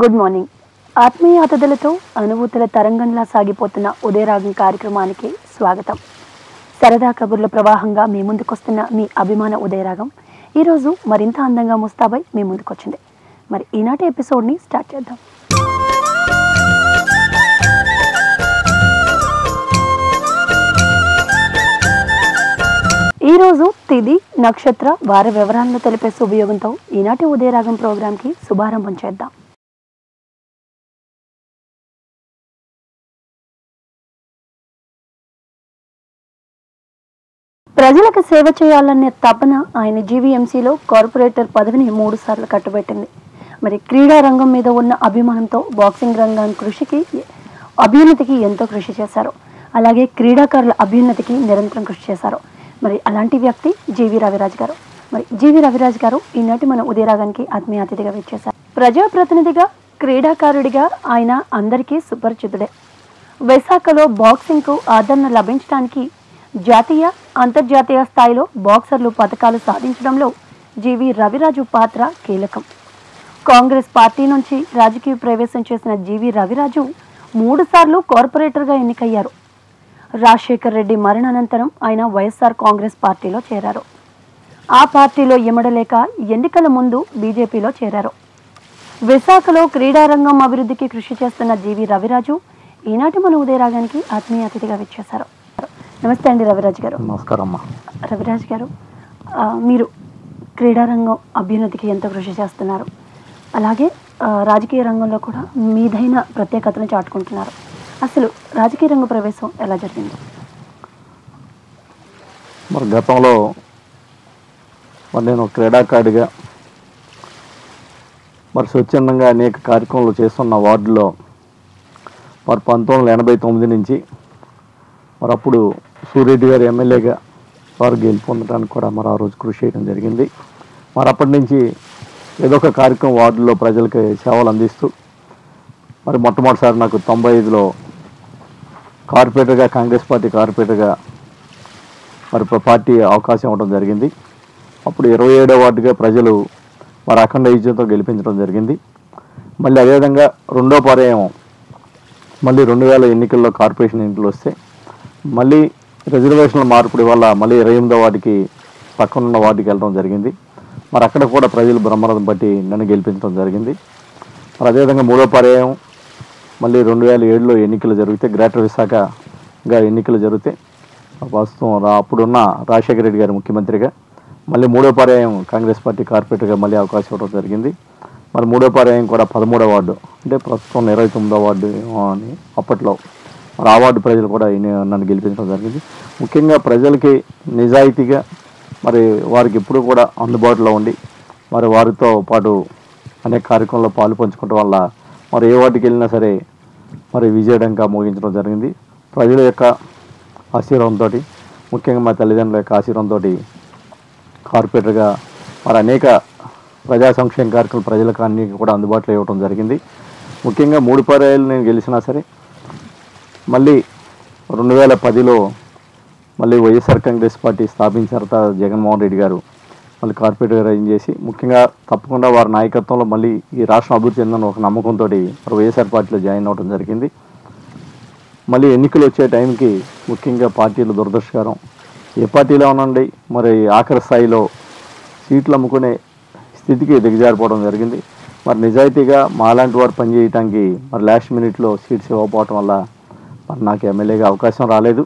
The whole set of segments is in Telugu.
గుడ్ మార్నింగ్ ఆత్మీయ అతిథులతో అనుభూతుల తరంగంలా సాగిపోతున్న ఉదయరాగం కార్యక్రమానికి స్వాగతం సరదా కబుర్ల ప్రవాహంగా మీ ముందుకొస్తున్న మీ అభిమాన ఉదయరాగం ఈరోజు మరింత అందంగా ముస్తాబై మీ ముందుకొచ్చింది మరి ఈనాటి ఎపిసోడ్ని స్టార్ట్ చేద్దాం ఈరోజు తిది నక్షత్ర వారి వివరాలను తెలిపే శుభయోగంతో ఈనాటి ఉదయరాగం ప్రోగ్రాంకి శుభారంభం చేద్దాం ప్రజలకు సేవ చేయాలనే తపన ఆయన జీవీఎంసీలో కార్పొరేటర్ పదవిని మూడు సార్లు కట్టుబెట్టింది మరి క్రీడా రంగం మీద ఉన్న అభిమానంతో బాక్సింగ్ రంగం కృషికి అభ్యున్నతికి ఎంతో కృషి చేశారు అలాగే క్రీడాకారుల అభ్యున్నతికి నిరంతరం కృషి చేశారు మరి అలాంటి వ్యక్తి జీవి రవిరాజ్ గారు మరి జీవి రవిరాజ్ గారు ఈనాటి మన ఉదయరాగానికి ఆత్మీయ అతిథిగా వచ్చేశారు ప్రజాప్రతినిధిగా క్రీడాకారుడిగా ఆయన అందరికీ సుపరిచితుడే విశాఖలో బాక్సింగ్కు ఆదరణ లభించడానికి జాతీయ అంతర్జాతీయ స్థాయిలో బాక్సర్లు పథకాలు సాధించడంలో జీవి రవిరాజు పాత్ర కీలకం కాంగ్రెస్ పార్టీ నుంచి రాజకీయ ప్రవేశం చేసిన జీవి రవిరాజు మూడుసార్లు కార్పొరేటర్గా ఎన్నికయ్యారు రాజశేఖర్ రెడ్డి మరణానంతరం ఆయన వైఎస్ఆర్ కాంగ్రెస్ పార్టీలో చేరారు ఆ పార్టీలో ఇమడలేక ఎన్నికల ముందు బీజేపీలో చేరారు విశాఖలో క్రీడారంగం అభివృద్ధికి కృషి చేస్తున్న జీవి రవిరాజు ఈనాటి మన ఉదయరాగానికి ఆత్మీయ అతిథిగా వచ్చేశారు నమస్తే అండి రవిరాజ్ గారు నమస్కారం అమ్మా రవిరాజ్ గారు ఆ, మీరు క్రీడారంగం అభ్యున్నతికి ఎంతో కృషి చేస్తున్నారు అలాగే ఆ, రాజకీయ రంగంలో కూడా మీదైన ప్రత్యేకతను చాటుకుంటున్నారు అసలు రాజకీయ రంగ ప్రవేశం ఎలా జరిగింది మరి గతంలో మరి నేను క్రీడాకారుడిగా మరి స్వచ్ఛందంగా అనేక కార్యక్రమాలు చేస్తున్న వార్డులో మరి పంతొమ్మిది వందల ఎనభై తొమ్మిది నుంచి మరి అప్పుడు సూర్యరెడ్డి గారు ఎమ్మెల్యేగా వారు గెలుపొందడానికి కూడా మరి ఆ రోజు కృషి చేయడం జరిగింది మరి అప్పటి నుంచి ఏదో ఒక కార్యక్రమం వార్డులో ప్రజలకి సేవలు అందిస్తూ మరి మొట్టమొదటిసారి నాకు తొంభై ఐదులో కార్పొరేటర్గా కాంగ్రెస్ పార్టీ కార్పొరేటర్గా మరి ప- పార్టీ అవకాశం ఇవ్వడం జరిగింది అప్పుడు ఇరవై ఏడో వార్డుగా ప్రజలు మరి అఖండ విజయంతో గెలిపించడం జరిగింది మళ్ళీ అదేవిధంగా రెండో పర్యాయం మళ్ళీ రెండు వేల ఎన్నికల్లో కార్పొరేషన్ ఎన్నికలు వస్తే మళ్ళీ రిజర్వేషన్ల మార్పిడి వల్ల మళ్ళీ ఇరవై ఎనిమిదో వార్డుకి పక్కనున్న వార్డుకి వెళ్ళడం జరిగింది మరి అక్కడ కూడా ప్రజలు బ్రహ్మరథం బట్టి నన్ను గెలిపించడం జరిగింది మరి అదేవిధంగా మూడో పర్యాయం మళ్ళీ రెండు వేల ఏడులో ఎన్నికలు జరిగితే గ్రేటర్ విశాఖగా ఎన్నికలు జరిగితే ప్రస్తుతం రా- అప్పుడున్న రాజశేఖర రెడ్డి గారు ముఖ్యమంత్రిగా మళ్ళీ మూడో పర్యాయం కాంగ్రెస్ పార్టీ కార్పొరేటర్గా మళ్ళీ అవకాశం ఇవ్వడం జరిగింది మరి మూడో పర్యాయం కూడా పదమూడో వార్డు అంటే ప్రస్తుతం ఇరవై తొమ్మిదో వార్డు ఏమో అని అప్పట్లో మరి ఆ వార్డు ప్రజలు కూడా ఈయన- నన్ను గెలిపించడం జరిగింది ముఖ్యంగా ప్రజలకి నిజాయితీగా మరి వారికి ఎప్పుడు కూడా అందుబాటులో ఉండి మరి వారితో పాటు అనేక కార్యక్రమాల్లో పాలు పంచుకోవడం వల్ల మరి ఏ వాటికి వెళ్ళినా సరే మరి విజయడంగా మోగించడం జరిగింది ప్రజల యొక్క ఆశీర్వాదంతో ముఖ్యంగా మా తల్లిదండ్రుల యొక్క ఆశీర్వాదంతో కార్పొరేటర్గా మరి అనేక ప్రజా సంక్షేమ కార్యక్రమాలు ప్రజలకు అన్ని కూడా అందుబాటులో ఇవ్వడం జరిగింది ముఖ్యంగా మూడు పర్యాయాలు నేను గెలిచినా సరే మళ్ళీ రెండు వేల పదిలో మళ్ళీ వైఎస్ఆర్ కాంగ్రెస్ పార్టీ స్థాపించిన తర్వాత జగన్మోహన్ రెడ్డి గారు మళ్ళీ కార్పొరేటర్ రైన్ చేసి ముఖ్యంగా తప్పకుండా వారి నాయకత్వంలో మళ్ళీ ఈ రాష్ట్రం అభివృద్ధి చెందని ఒక నమ్మకంతో మరి వైఎస్ఆర్ పార్టీలో జాయిన్ అవ్వడం జరిగింది మళ్ళీ ఎన్నికలు వచ్చే టైంకి ముఖ్యంగా పార్టీలు దురదృష్టకరం ఏ పార్టీలో ఉనండి మరి ఆఖరి స్థాయిలో సీట్లు అమ్ముకునే స్థితికి దిగజారిపోవడం జరిగింది మరి నిజాయితీగా మాలాంటి వారు పనిచేయటానికి మరి లాస్ట్ మినిట్లో సీట్స్ ఇవ్వకపోవటం వల్ల మరి నాకు ఎమ్మెల్యేగా అవకాశం రాలేదు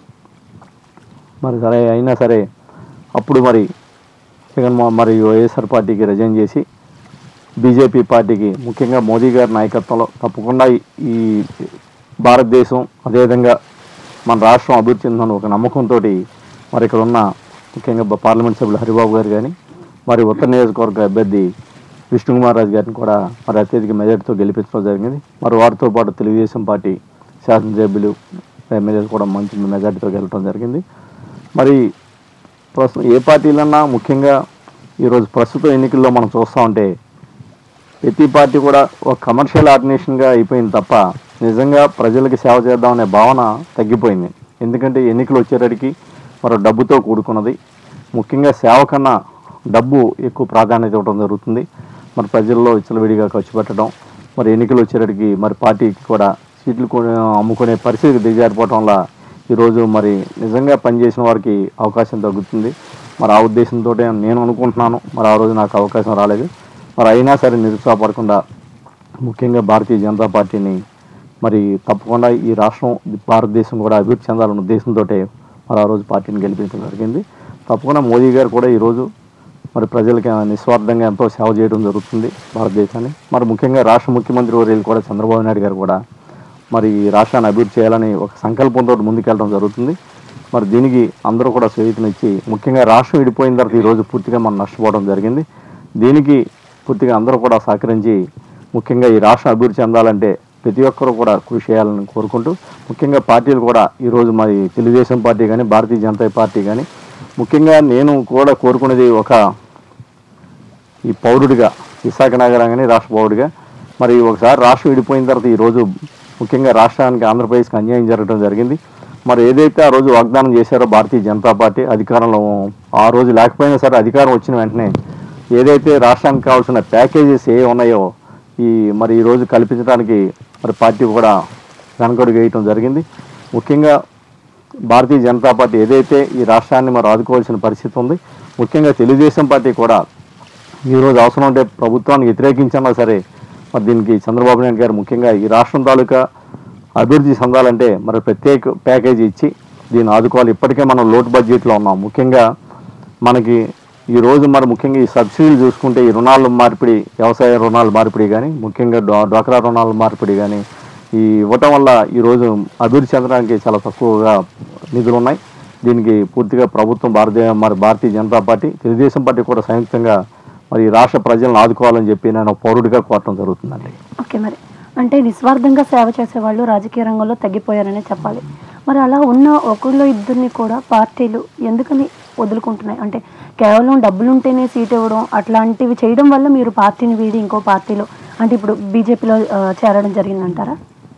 మరి సరే అయినా సరే అప్పుడు మరి జగన్మోహన్ మరి వైఎస్ఆర్ పార్టీకి రిజైన్ చేసి బీజేపీ పార్టీకి ముఖ్యంగా మోదీ గారి నాయకత్వంలో తప్పకుండా ఈ- ఈ భారతదేశం అదేవిధంగా మన రాష్ట్రం అభివృద్ధి చెందని ఒక నమ్మకంతో మరి ఇక్కడ ఉన్న ముఖ్యంగా బ- పార్లమెంట్ సభ్యులు హరిబాబు గారు కానీ మరి ఉత్తర నియోజకవర్గ అభ్యర్థి విష్ణుకుమార్ రాజు గారిని కూడా మరి అత్యధిక మెజార్టీతో గెలిపించడం జరిగింది మరి వారితో పాటు తెలుగుదేశం పార్టీ శాసనసభ్యులు ఎమ్మెల్యేలు కూడా మంచి మెజార్టీతో గెలవడం జరిగింది మరి ప్రస్తుతం ఏ పార్టీలన్నా ముఖ్యంగా ఈరోజు ప్రస్తుత ఎన్నికల్లో మనం చూస్తూ ఉంటే ప్రతి పార్టీ కూడా ఒక కమర్షియల్ ఆర్గనైజేషన్గా అయిపోయింది తప్ప నిజంగా ప్రజలకి సేవ చేద్దామనే భావన తగ్గిపోయింది ఎందుకంటే ఎన్నికలు వచ్చేటడికి మరో డబ్బుతో కూడుకున్నది ముఖ్యంగా సేవ కన్నా డబ్బు ఎక్కువ ప్రాధాన్యత ఇవ్వడం జరుగుతుంది మరి ప్రజల్లో విచ్చలవిడిగా ఖర్చు పెట్టడం మరి ఎన్నికలు వచ్చేటప్పటికి మరి పార్టీకి కూడా సీట్లు కొనే అమ్ముకునే పరిస్థితికి దిగజారిపోవటం వల్ల ఈరోజు మరి నిజంగా పనిచేసిన వారికి అవకాశం తగ్గుతుంది మరి ఆ ఉద్దేశంతో నేను అనుకుంటున్నాను మరి ఆ రోజు నాకు అవకాశం రాలేదు మరి అయినా సరే నిరుత్సాహపడకుండా ముఖ్యంగా భారతీయ జనతా పార్టీని మరి తప్పకుండా ఈ రాష్ట్రం భారతదేశం కూడా అభివృద్ధి చెందాలన్న ఉద్దేశంతో మరి ఆ రోజు పార్టీని గెలిపించడం జరిగింది తప్పకుండా మోదీ గారు కూడా ఈరోజు మరి ప్రజలకి నిస్వార్థంగా ఎంతో సేవ చేయడం జరుగుతుంది భారతదేశాన్ని మరి ముఖ్యంగా రాష్ట్ర ముఖ్యమంత్రి వర్యులు కూడా చంద్రబాబు నాయుడు గారు కూడా మరి ఈ రాష్ట్రాన్ని అభివృద్ధి చేయాలని ఒక సంకల్పంతో ముందుకెళ్ళడం జరుగుతుంది మరి దీనికి అందరూ కూడా చేయూతనిచ్చి ముఖ్యంగా రాష్ట్రం విడిపోయిన తర్వాత ఈరోజు పూర్తిగా మనం నష్టపోవడం జరిగింది దీనికి పూర్తిగా అందరూ కూడా సహకరించి ముఖ్యంగా ఈ రాష్ట్రం అభివృద్ధి చెందాలంటే ప్రతి ఒక్కరూ కూడా కృషి చేయాలని కోరుకుంటూ ముఖ్యంగా పార్టీలు కూడా ఈరోజు మరి తెలుగుదేశం పార్టీ కానీ భారతీయ జనతా పార్టీ కానీ ముఖ్యంగా నేను కూడా కోరుకునేది ఒక ఈ పౌరుడిగా విశాఖ నగరాన్ని రాష్ట్ర పౌరుడిగా మరి ఒకసారి రాష్ట్రం విడిపోయిన తర్వాత ఈరోజు ముఖ్యంగా రాష్ట్రానికి ఆంధ్రప్రదేశ్కి అన్యాయం జరగడం జరిగింది మరి ఏదైతే ఆ రోజు వాగ్దానం చేశారో భారతీయ జనతా పార్టీ అధికారంలో ఆ రోజు లేకపోయినా సరే అధికారం వచ్చిన వెంటనే ఏదైతే రాష్ట్రానికి కావాల్సిన ప్యాకేజెస్ ఏ ఉన్నాయో ఈ మరి ఈ రోజు కల్పించడానికి మరి పార్టీ కూడా వెనకడుగు వేయటం జరిగింది ముఖ్యంగా భారతీయ జనతా పార్టీ ఏదైతే ఈ రాష్ట్రాన్ని మరి ఆదుకోవాల్సిన పరిస్థితి ఉంది ముఖ్యంగా తెలుగుదేశం పార్టీ కూడా ఈరోజు అవసరం ఉంటే ప్రభుత్వాన్ని వ్యతిరేకించినా సరే మరి దీనికి చంద్రబాబు నాయుడు గారు ముఖ్యంగా ఈ రాష్ట్రం తాలూకా అభివృద్ధి చెందాలంటే మరి ప్రత్యేక ప్యాకేజీ ఇచ్చి దీన్ని ఆదుకోవాలి ఇప్పటికే మనం లోటు బడ్జెట్లో ఉన్నాం ముఖ్యంగా మనకి ఈ రోజు మరి ముఖ్యంగా ఈ సబ్సిడీలు చూసుకుంటే ఈ రుణాల మార్పిడి వ్యవసాయ రుణాల మార్పిడి కానీ ముఖ్యంగా డ్వా- డ్వాక్రా రుణాల మార్పిడి కానీ ఈ ఇవ్వటం వల్ల ఈరోజు అభివృద్ధి చెందడానికి చాలా తక్కువగా నిధులు ఉన్నాయి దీనికి పూర్తిగా ప్రభుత్వం భారతీయ మరి భారతీయ జనతా పార్టీ తెలుగుదేశం పార్టీ కూడా సంయుక్తంగా మరి ఈ రాష్ట్ర ప్రజలను ఆదుకోవాలని చెప్పి నేను ఒక పౌరుడిగా కోరటం జరుగుతుందండి ఓకే మరి అంటే నిస్వార్థంగా సేవ చేసేవాళ్ళు రాజకీయ రంగంలో తగ్గిపోయారనే చెప్పాలి మరి అలా ఉన్న ఒకళ్ళు ఇద్దరిని కూడా పార్టీలు ఎందుకని వదులుకుంటున్నాయి అంటే కేవలం డబ్బులు ఉంటేనే సీట్ ఇవ్వడం అట్లాంటివి చేయడం వల్ల మీరు పార్టీని వీడి ఇంకో పార్టీలో అంటే ఇప్పుడు బీజేపీలో చేరడం జరిగిందంటారా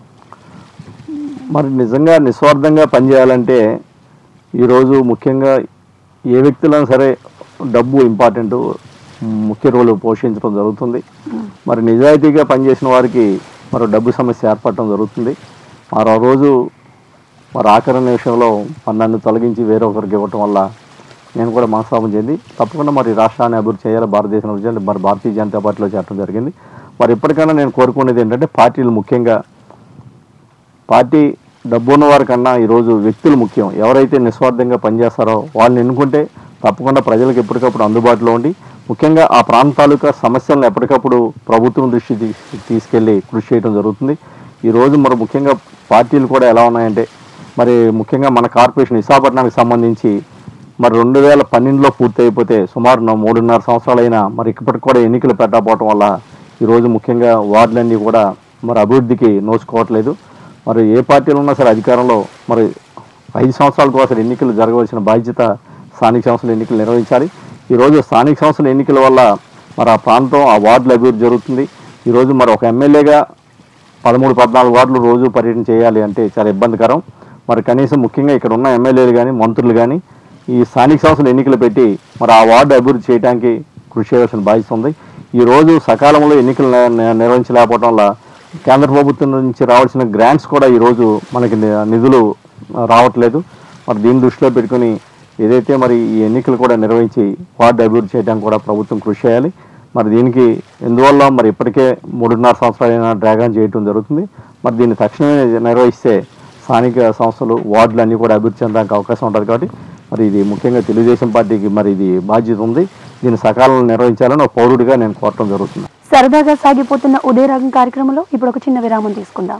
మరి నిజంగా నిస్వార్థంగా పనిచేయాలంటే ఈరోజు ముఖ్యంగా ఏ వ్యక్తులైనా సరే డబ్బు ఇంపార్టెంట్ ముఖ్య రోలు పోషించడం జరుగుతుంది మరి నిజాయితీగా పనిచేసిన వారికి మరి డబ్బు సమస్య ఏర్పడటం జరుగుతుంది మరి ఆ రోజు మరి ఆఖరి నిమిషంలో మరి నన్ను తొలగించి వేరొకరికి ఇవ్వటం వల్ల నేను కూడా మనస్తాపం చెంది తప్పకుండా మరి రాష్ట్రాన్ని అభివృద్ధి చేయాలి భారతదేశం అభివృద్ధి చేయాలి మరి భారతీయ జనతా పార్టీలో చేరడం జరిగింది మరి ఇప్పటికైనా నేను కోరుకునేది ఏంటంటే పార్టీలు ముఖ్యంగా పార్టీ డబ్బున్న వారి కన్నా ఈరోజు వ్యక్తులు ముఖ్యం ఎవరైతే నిస్వార్థంగా పనిచేస్తారో వాళ్ళని ఎన్నుకుంటే తప్పకుండా ప్రజలకు ఎప్పటికప్పుడు అందుబాటులో ఉండి ముఖ్యంగా ఆ ప్రాంతాలుక సమస్యలను ఎప్పటికప్పుడు ప్రభుత్వం దృష్టి తీ- తీసుకెళ్లి కృషి చేయడం జరుగుతుంది ఈరోజు మరి ముఖ్యంగా పార్టీలు కూడా ఎలా ఉన్నాయంటే మరి ముఖ్యంగా మన కార్పొరేషన్ విశాఖపట్నానికి సంబంధించి మరి రెండు వేల పన్నెండులో పూర్తి అయిపోతే సుమారు నా మూడున్నర సంవత్సరాలైనా మరి ఇప్పటికి కూడా ఎన్నికలు పెట్టకపోవటం వల్ల ఈరోజు ముఖ్యంగా వార్డులన్నీ కూడా మరి అభివృద్ధికి నోచుకోవట్లేదు మరి ఏ పార్టీలు ఉన్నా సరే అధికారంలో మరి ఐదు సంవత్సరాలకు ఒకసారి ఎన్నికలు జరగవలసిన బాధ్యత స్థానిక సంస్థల ఎన్నికలు నిర్వహించాలి ఈరోజు స్థానిక సంస్థల ఎన్నికల వల్ల మరి ఆ ప్రాంతం ఆ వార్డుల అభివృద్ధి జరుగుతుంది ఈరోజు మరి ఒక ఎమ్మెల్యేగా పదమూడు పద్నాలుగు వార్డులు రోజు పర్యటన చేయాలి అంటే చాలా ఇబ్బందికరం మరి కనీసం ముఖ్యంగా ఇక్కడ ఉన్న ఎమ్మెల్యేలు కానీ మంత్రులు కానీ ఈ స్థానిక సంస్థల ఎన్నికలు పెట్టి మరి ఆ వార్డు అభివృద్ధి చేయడానికి కృషి చేయాల్సిన బాధ్యత ఉంది ఈ రోజు సకాలంలో ఎన్నికలు ని- ని- నిర్వహించలేకపోవడం వల్ల కేంద్ర ప్రభుత్వం నుంచి రావాల్సిన గ్రాంట్స్ కూడా ఈరోజు మనకి ని- నిధులు ఆ, రావట్లేదు మరి దీన్ని దృష్టిలో పెట్టుకుని ఏదైతే మరి ఈ ఎన్నికలు కూడా నిర్వహించి వార్డు అభివృద్ధి చేయడానికి కూడా ప్రభుత్వం కృషి చేయాలి మరి దీనికి ఎందువల్ల మరి ఇప్పటికే మూడున్నర సంవత్సరాలైన డ్రాగన్ చేయటం జరుగుతుంది మరి దీన్ని తక్షణమే నిర్వహిస్తే స్థానిక సంస్థలు వార్డులు అన్నీ కూడా అభివృద్ధి చెందడానికి అవకాశం ఉంటుంది కాబట్టి మరి ఇది ముఖ్యంగా తెలుగుదేశం పార్టీకి మరి ఇది బాధ్యత ఉంది దీన్ని సకాలంలో నిర్వహించాలని ఒక పౌరుడిగా నేను కోరటం జరుగుతుంది సరదాగా సాగిపోతున్న ఉదయరాగం కార్యక్రమంలో ఇప్పుడు ఒక చిన్న విరామం తీసుకుందాం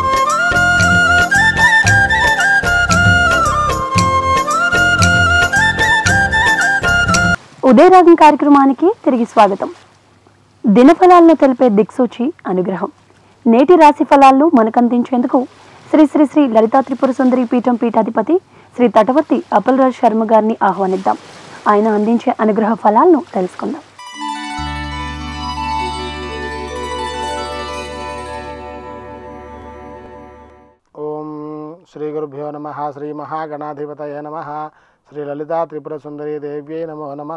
ఉదయరాగం కార్యక్రమానికి తిరిగి స్వాగతం దినఫలాలను తెలిపే దిక్సూచి అనుగ్రహం నేటి రాశి ఫలాలను మనకందించేందుకు శ్రీ శ్రీ శ్రీ లలితా త్రిపుర సుందరి పీఠం పీఠాధిపతి శ్రీ తటవర్తి అపల్రాజ్ శర్మ గారిని ఆహ్వానిద్దాం ఆయన అందించే అనుగ్రహ ఫలాలను తెలుసుకుందాం ఓం శ్రీ గురుభ్యో నమ శ్రీ మహాగణాధిపతయ నమ శ్రీ లలితా త్రిపుర సుందరీ దేవ్యై నమో నమ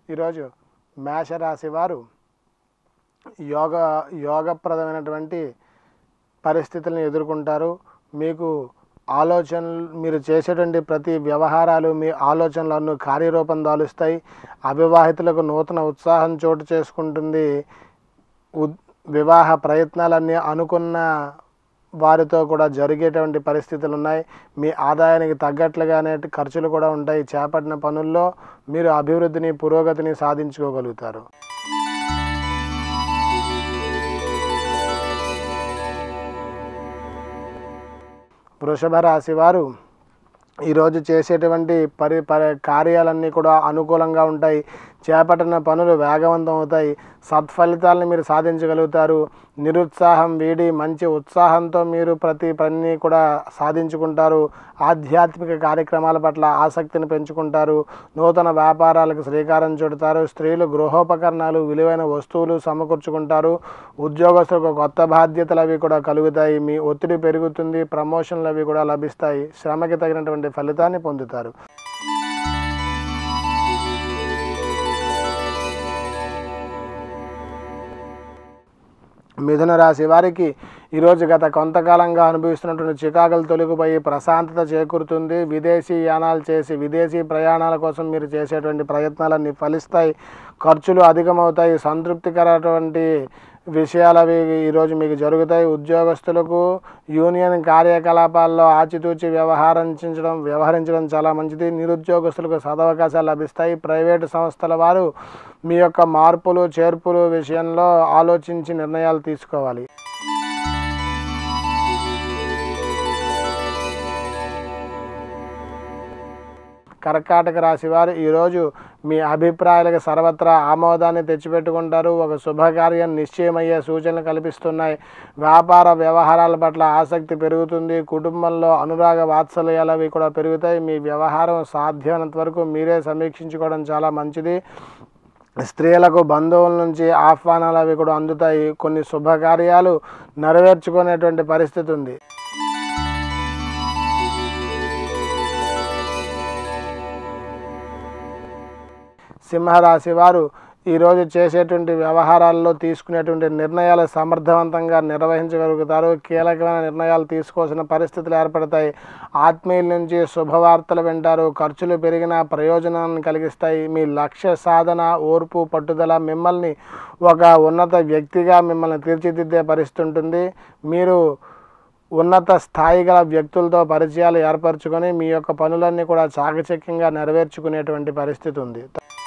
ఈరోజు మేషరాశి వారు యోగ యోగప్రదమైనటువంటి పరిస్థితులను ఎదుర్కొంటారు మీకు ఆలోచనలు మీరు చేసేటువంటి ప్రతి వ్యవహారాలు మీ ఆలోచనలను కార్యరూపం దాలుస్తాయి అవివాహితులకు నూతన ఉత్సాహం చోటు చేసుకుంటుంది ఉద్- వివాహ ప్రయత్నాలన్నీ అనుకున్న వారితో కూడా జరిగేటువంటి పరిస్థితులు ఉన్నాయి మీ ఆదాయానికి తగ్గట్లుగానే ఖర్చులు కూడా ఉంటాయి చేపట్టిన పనుల్లో మీరు అభివృద్ధిని పురోగతిని సాధించుకోగలుగుతారు వృషభ రాశి వారు ఈరోజు చేసేటువంటి పరి పరి కార్యాలన్నీ కూడా అనుకూలంగా ఉంటాయి చేపట్టిన పనులు వేగవంతం అవుతాయి సత్ఫలితాలను మీరు సాధించగలుగుతారు నిరుత్సాహం వీడి మంచి ఉత్సాహంతో మీరు ప్రతి పనిని కూడా సాధించుకుంటారు ఆధ్యాత్మిక కార్యక్రమాల పట్ల ఆసక్తిని పెంచుకుంటారు నూతన వ్యాపారాలకు శ్రీకారం చుడతారు స్త్రీలు గృహోపకరణాలు విలువైన వస్తువులు సమకూర్చుకుంటారు ఉద్యోగస్తులకు కొత్త బాధ్యతలు అవి కూడా కలుగుతాయి మీ ఒత్తిడి పెరుగుతుంది ప్రమోషన్లు అవి కూడా లభిస్తాయి శ్రమకి తగినటువంటి ఫలితాన్ని పొందుతారు మిథున రాశి వారికి ఈరోజు గత కొంతకాలంగా అనుభవిస్తున్నటువంటి చికాకులు తొలగిపోయి ప్రశాంతత చేకూరుతుంది విదేశీ యానాలు చేసి విదేశీ ప్రయాణాల కోసం మీరు చేసేటువంటి ప్రయత్నాలన్నీ ఫలిస్తాయి ఖర్చులు అధికమవుతాయి సంతృప్తికరటువంటి విషయాలు అవి ఈరోజు మీకు జరుగుతాయి ఉద్యోగస్తులకు యూనియన్ కార్యకలాపాల్లో ఆచితూచి వ్యవహరించడం వ్యవహరించడం చాలా మంచిది నిరుద్యోగస్తులకు సదవకాశాలు లభిస్తాయి ప్రైవేటు సంస్థల వారు మీ యొక్క మార్పులు చేర్పులు విషయంలో ఆలోచించి నిర్ణయాలు తీసుకోవాలి కర్కాటక రాశి వారు ఈరోజు మీ అభిప్రాయాలకు సర్వత్రా ఆమోదాన్ని తెచ్చిపెట్టుకుంటారు ఒక శుభకార్యం నిశ్చయమయ్యే సూచనలు కల్పిస్తున్నాయి వ్యాపార వ్యవహారాల పట్ల ఆసక్తి పెరుగుతుంది కుటుంబంలో అనురాగ వాత్సల్యాలు అవి కూడా పెరుగుతాయి మీ వ్యవహారం సాధ్యమైనంత వరకు మీరే సమీక్షించుకోవడం చాలా మంచిది స్త్రీలకు బంధువుల నుంచి ఆహ్వానాలు అవి కూడా అందుతాయి కొన్ని శుభకార్యాలు నెరవేర్చుకునేటువంటి పరిస్థితి ఉంది సింహరాశి వారు ఈరోజు చేసేటువంటి వ్యవహారాల్లో తీసుకునేటువంటి నిర్ణయాలు సమర్థవంతంగా నిర్వహించగలుగుతారు కీలకమైన నిర్ణయాలు తీసుకోవాల్సిన పరిస్థితులు ఏర్పడతాయి ఆత్మీయుల నుంచి శుభవార్తలు వింటారు ఖర్చులు పెరిగిన ప్రయోజనాన్ని కలిగిస్తాయి మీ లక్ష్య సాధన ఓర్పు పట్టుదల మిమ్మల్ని ఒక ఉన్నత వ్యక్తిగా మిమ్మల్ని తీర్చిదిద్దే పరిస్థితి ఉంటుంది మీరు ఉన్నత స్థాయి గల వ్యక్తులతో పరిచయాలు ఏర్పరచుకొని మీ యొక్క పనులన్నీ కూడా చాకచక్యంగా నెరవేర్చుకునేటువంటి పరిస్థితి ఉంది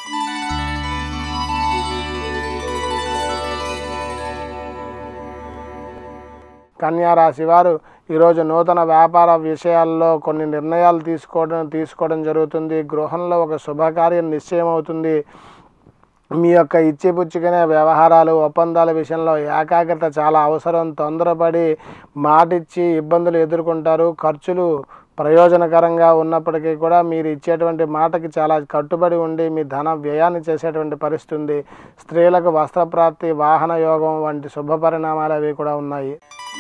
కన్యా రాశి వారు ఈరోజు నూతన వ్యాపార విషయాల్లో కొన్ని నిర్ణయాలు తీసుకోవడం తీసుకోవడం జరుగుతుంది గృహంలో ఒక శుభకార్యం నిశ్చయం అవుతుంది మీ యొక్క ఇచ్చిపుచ్చుకునే వ్యవహారాలు ఒప్పందాల విషయంలో ఏకాగ్రత చాలా అవసరం తొందరపడి మాటిచ్చి ఇబ్బందులు ఎదుర్కొంటారు ఖర్చులు ప్రయోజనకరంగా ఉన్నప్పటికీ కూడా మీరు ఇచ్చేటువంటి మాటకి చాలా కట్టుబడి ఉండి మీ ధన వ్యయాన్ని చేసేటువంటి పరిస్థితి ఉంది స్త్రీలకు వస్త్రప్రాప్తి వాహన యోగం వంటి శుభ పరిణామాలు అవి కూడా ఉన్నాయి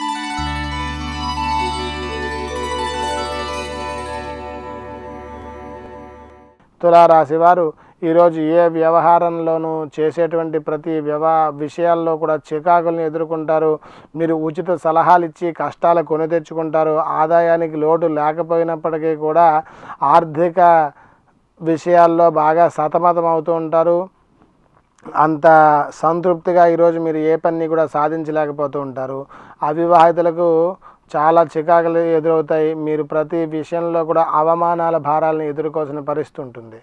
తులారాశి వారు ఈరోజు ఏ వ్యవహారంలోనూ చేసేటువంటి ప్రతి వ్యవ విషయాల్లో కూడా చికాకులను ఎదుర్కొంటారు మీరు ఉచిత సలహాలు ఇచ్చి కష్టాలు కొని తెచ్చుకుంటారు ఆదాయానికి లోటు లేకపోయినప్పటికీ కూడా ఆర్థిక విషయాల్లో బాగా సతమతం అవుతూ ఉంటారు అంత సంతృప్తిగా ఈరోజు మీరు ఏ పని కూడా సాధించలేకపోతూ ఉంటారు అవివాహితులకు చాలా చికాకులు ఎదురవుతాయి మీరు ప్రతి విషయంలో కూడా అవమానాల భారాలను ఎదుర్కోవాల్సిన పరిస్థితి ఉంటుంది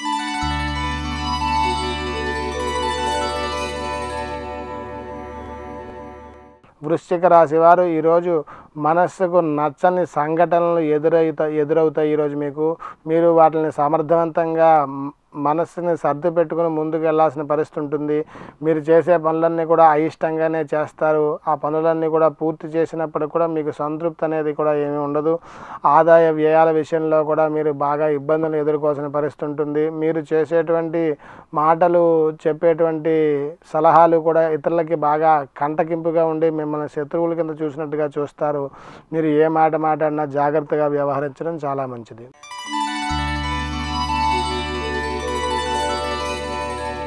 వృశ్చిక రాశి వారు ఈరోజు మనస్సుకు నచ్చని సంఘటనలు ఎదురవుతా ఎదురవుతాయి ఈరోజు మీకు మీరు వాటిని సమర్థవంతంగా మ్, మనస్సుని సర్ది పెట్టుకుని ముందుకు వెళ్ళాల్సిన పరిస్థితి ఉంటుంది మీరు చేసే పనులన్నీ కూడా అయిష్టంగానే చేస్తారు ఆ పనులన్నీ కూడా పూర్తి చేసినప్పుడు కూడా మీకు సంతృప్తి అనేది కూడా ఏమీ ఉండదు ఆదాయ వ్యయాల విషయంలో కూడా మీరు బాగా ఇబ్బందులు ఎదుర్కోవాల్సిన పరిస్థితి ఉంటుంది మీరు చేసేటువంటి మాటలు చెప్పేటువంటి సలహాలు కూడా ఇతరులకి బాగా కంటకింపుగా ఉండి మిమ్మల్ని శత్రువుల కింద చూసినట్టుగా చూస్తారు మీరు ఏ మాట మాట్లాడినా జాగ్రత్తగా వ్యవహరించడం చాలా మంచిది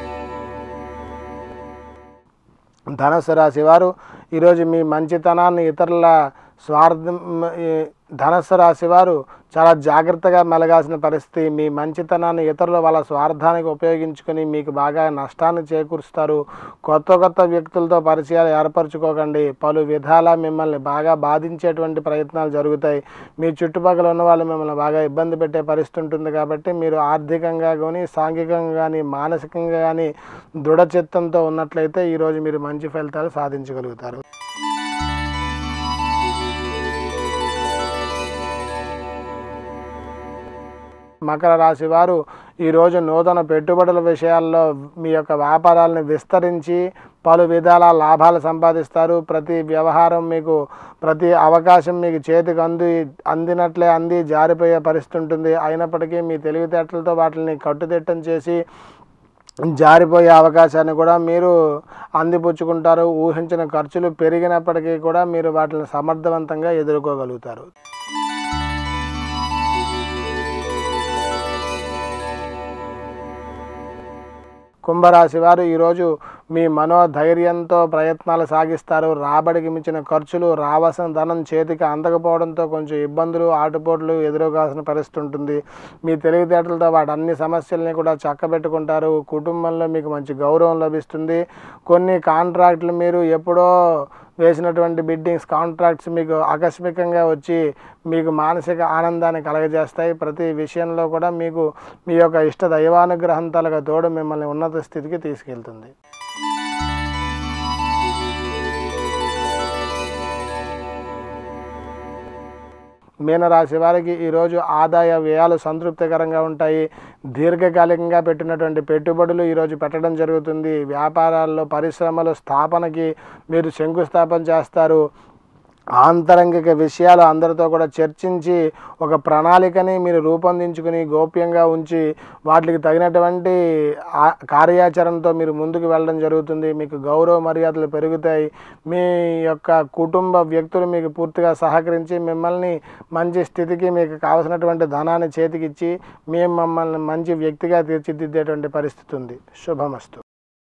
ధనుసు రాశి వారు ఈరోజు మీ మంచితనాన్ని ఇతరుల స్వార్థం ఈ ధనుస్సు రాశి వారు చాలా జాగ్రత్తగా మెలగాల్సిన పరిస్థితి మీ మంచితనాన్ని ఇతరులు వాళ్ళ స్వార్థానికి ఉపయోగించుకొని మీకు బాగా నష్టాన్ని చేకూరుస్తారు కొత్త కొత్త వ్యక్తులతో పరిచయాలు ఏర్పరచుకోకండి పలు విధాల మిమ్మల్ని బాగా బాధించేటువంటి ప్రయత్నాలు జరుగుతాయి మీ చుట్టుపక్కల ఉన్న వాళ్ళు మిమ్మల్ని బాగా ఇబ్బంది పెట్టే పరిస్థితి ఉంటుంది కాబట్టి మీరు ఆర్థికంగా కానీ సాంఘికంగా కానీ మానసికంగా కానీ దృఢ చిత్తంతో ఉన్నట్లయితే ఈరోజు మీరు మంచి ఫలితాలు సాధించగలుగుతారు మకర రాశి వారు ఈరోజు నూతన పెట్టుబడుల విషయాల్లో మీ యొక్క వ్యాపారాలను విస్తరించి పలు విధాల లాభాలు సంపాదిస్తారు ప్రతి వ్యవహారం మీకు ప్రతి అవకాశం మీకు చేతికి అంది అందినట్లే అంది జారిపోయే పరిస్థితి ఉంటుంది అయినప్పటికీ మీ తెలివితేటలతో వాటిని కట్టుదిట్టం చేసి జారిపోయే అవకాశాన్ని కూడా మీరు అందిపుచ్చుకుంటారు ఊహించిన ఖర్చులు పెరిగినప్పటికీ కూడా మీరు వాటిని సమర్థవంతంగా ఎదుర్కోగలుగుతారు కుంభరాశి వారు ఈరోజు మీ మనోధైర్యంతో ప్రయత్నాలు సాగిస్తారు రాబడికి మించిన ఖర్చులు రావాల్సిన ధనం చేతికి అందకపోవడంతో కొంచెం ఇబ్బందులు ఆటుపోట్లు ఎదురుకాల్సిన పరిస్థితి ఉంటుంది మీ తెలివితేటలతో వాటి అన్ని సమస్యల్ని కూడా చక్కబెట్టుకుంటారు కుటుంబంలో మీకు మంచి గౌరవం లభిస్తుంది కొన్ని కాంట్రాక్టులు మీరు ఎప్పుడో వేసినటువంటి బిడ్డింగ్స్ కాంట్రాక్ట్స్ మీకు ఆకస్మికంగా వచ్చి మీకు మానసిక ఆనందాన్ని కలగజేస్తాయి ప్రతి విషయంలో కూడా మీకు మీ యొక్క ఇష్ట దైవానుగ్రహం తలగ తోడు మిమ్మల్ని ఉన్నత స్థితికి తీసుకెళ్తుంది మీనరాశి వారికి ఈరోజు ఆదాయ వ్యయాలు సంతృప్తికరంగా ఉంటాయి దీర్ఘకాలికంగా పెట్టినటువంటి పెట్టుబడులు ఈరోజు పెట్టడం జరుగుతుంది వ్యాపారాల్లో పరిశ్రమలు స్థాపనకి మీరు శంకుస్థాపన చేస్తారు ఆంతరంగిక విషయాలు అందరితో కూడా చర్చించి ఒక ప్రణాళికని మీరు రూపొందించుకుని గోప్యంగా ఉంచి వాటికి తగినటువంటి ఆ- కార్యాచరణతో మీరు ముందుకు వెళ్ళడం జరుగుతుంది మీకు గౌరవ మర్యాదలు పెరుగుతాయి మీ యొక్క కుటుంబ వ్యక్తులు మీకు పూర్తిగా సహకరించి మిమ్మల్ని మంచి స్థితికి మీకు కావలసినటువంటి ధనాన్ని చేతికిచ్చి మేము మమ్మల్ని మంచి వ్యక్తిగా తీర్చిదిద్దేటువంటి పరిస్థితి ఉంది శుభమస్తు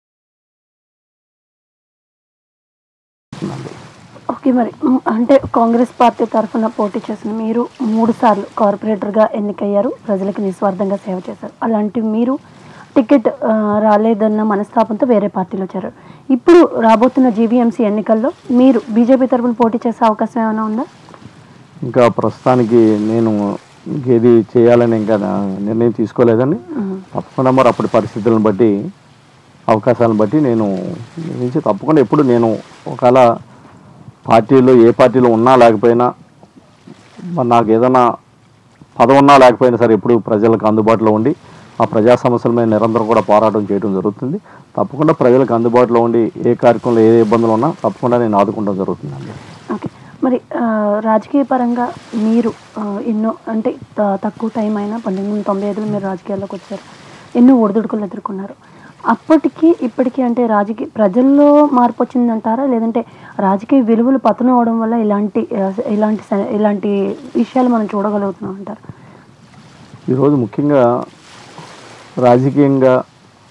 ఓకే మరి మ్, అంటే కాంగ్రెస్ పార్టీ తరఫున పోటీ చేసిన మీరు మూడు సార్లు కార్పొరేటర్గా ఎన్నికయ్యారు ప్రజలకు నిస్వార్థంగా సేవ చేశారు అలాంటి మీరు టికెట్ ఆ, రాలేదన్న మనస్తాపంతో వేరే పార్టీలో చేరారు ఇప్పుడు రాబోతున్న జీవీఎంసీ ఎన్నికల్లో మీరు బీజేపీ తరఫున పోటీ చేసే అవకాశం ఏమైనా ఉందా ఇంకా ప్రస్తుతానికి నేను ఇంకేది చేయాలని ఇంకా నా నిర్ణయం తీసుకోలేదండి మ్, తప్పకుండా మరి అప్పటి పరిస్థితులను బట్టి అవకాశాలను బట్టి నేను నిర్ణయించి తప్పకుండా ఎప్పుడు నేను ఒకవేళ పార్టీలో ఏ పార్టీలో ఉన్నా లేకపోయినా మరి నాకు ఏదైనా పదవి ఉన్నా లేకపోయినా సరే ఎప్పుడు ప్రజలకు అందుబాటులో ఉండి ఆ ప్రజా సమస్యల మీద నిరంతరం కూడా పోరాటం చేయడం జరుగుతుంది తప్పకుండా ప్రజలకు అందుబాటులో ఉండి ఏ కార్యక్రమంలో ఏ ఇబ్బందులు ఉన్నా తప్పకుండా నేను ఆదుకుంటాం జరుగుతుందండి ఓకే మరి ఆ, రాజకీయ పరంగా మీరు ఆ, ఎన్నో అంటే త- తక్కువ టైం అయినా పంతొమ్మిది వందల తొంభై ఐదులో మీరు రాజకీయాల్లోకి వచ్చారు ఎన్నో ఒడిదుడుకులు ఎదుర్కొన్నారు అప్పటికి ఇప్పటికీ అంటే రాజకీయ ప్రజల్లో మార్పు వచ్చిందంటారా లేదంటే రాజకీయ విలువలు పతనం అవడం వల్ల ఇలాంటి ఆ, ఇలాంటి స- ఇలాంటి విషయాలు మనం చూడగలుగుతున్నాం అంటారు ఈరోజు ముఖ్యంగా రాజకీయంగా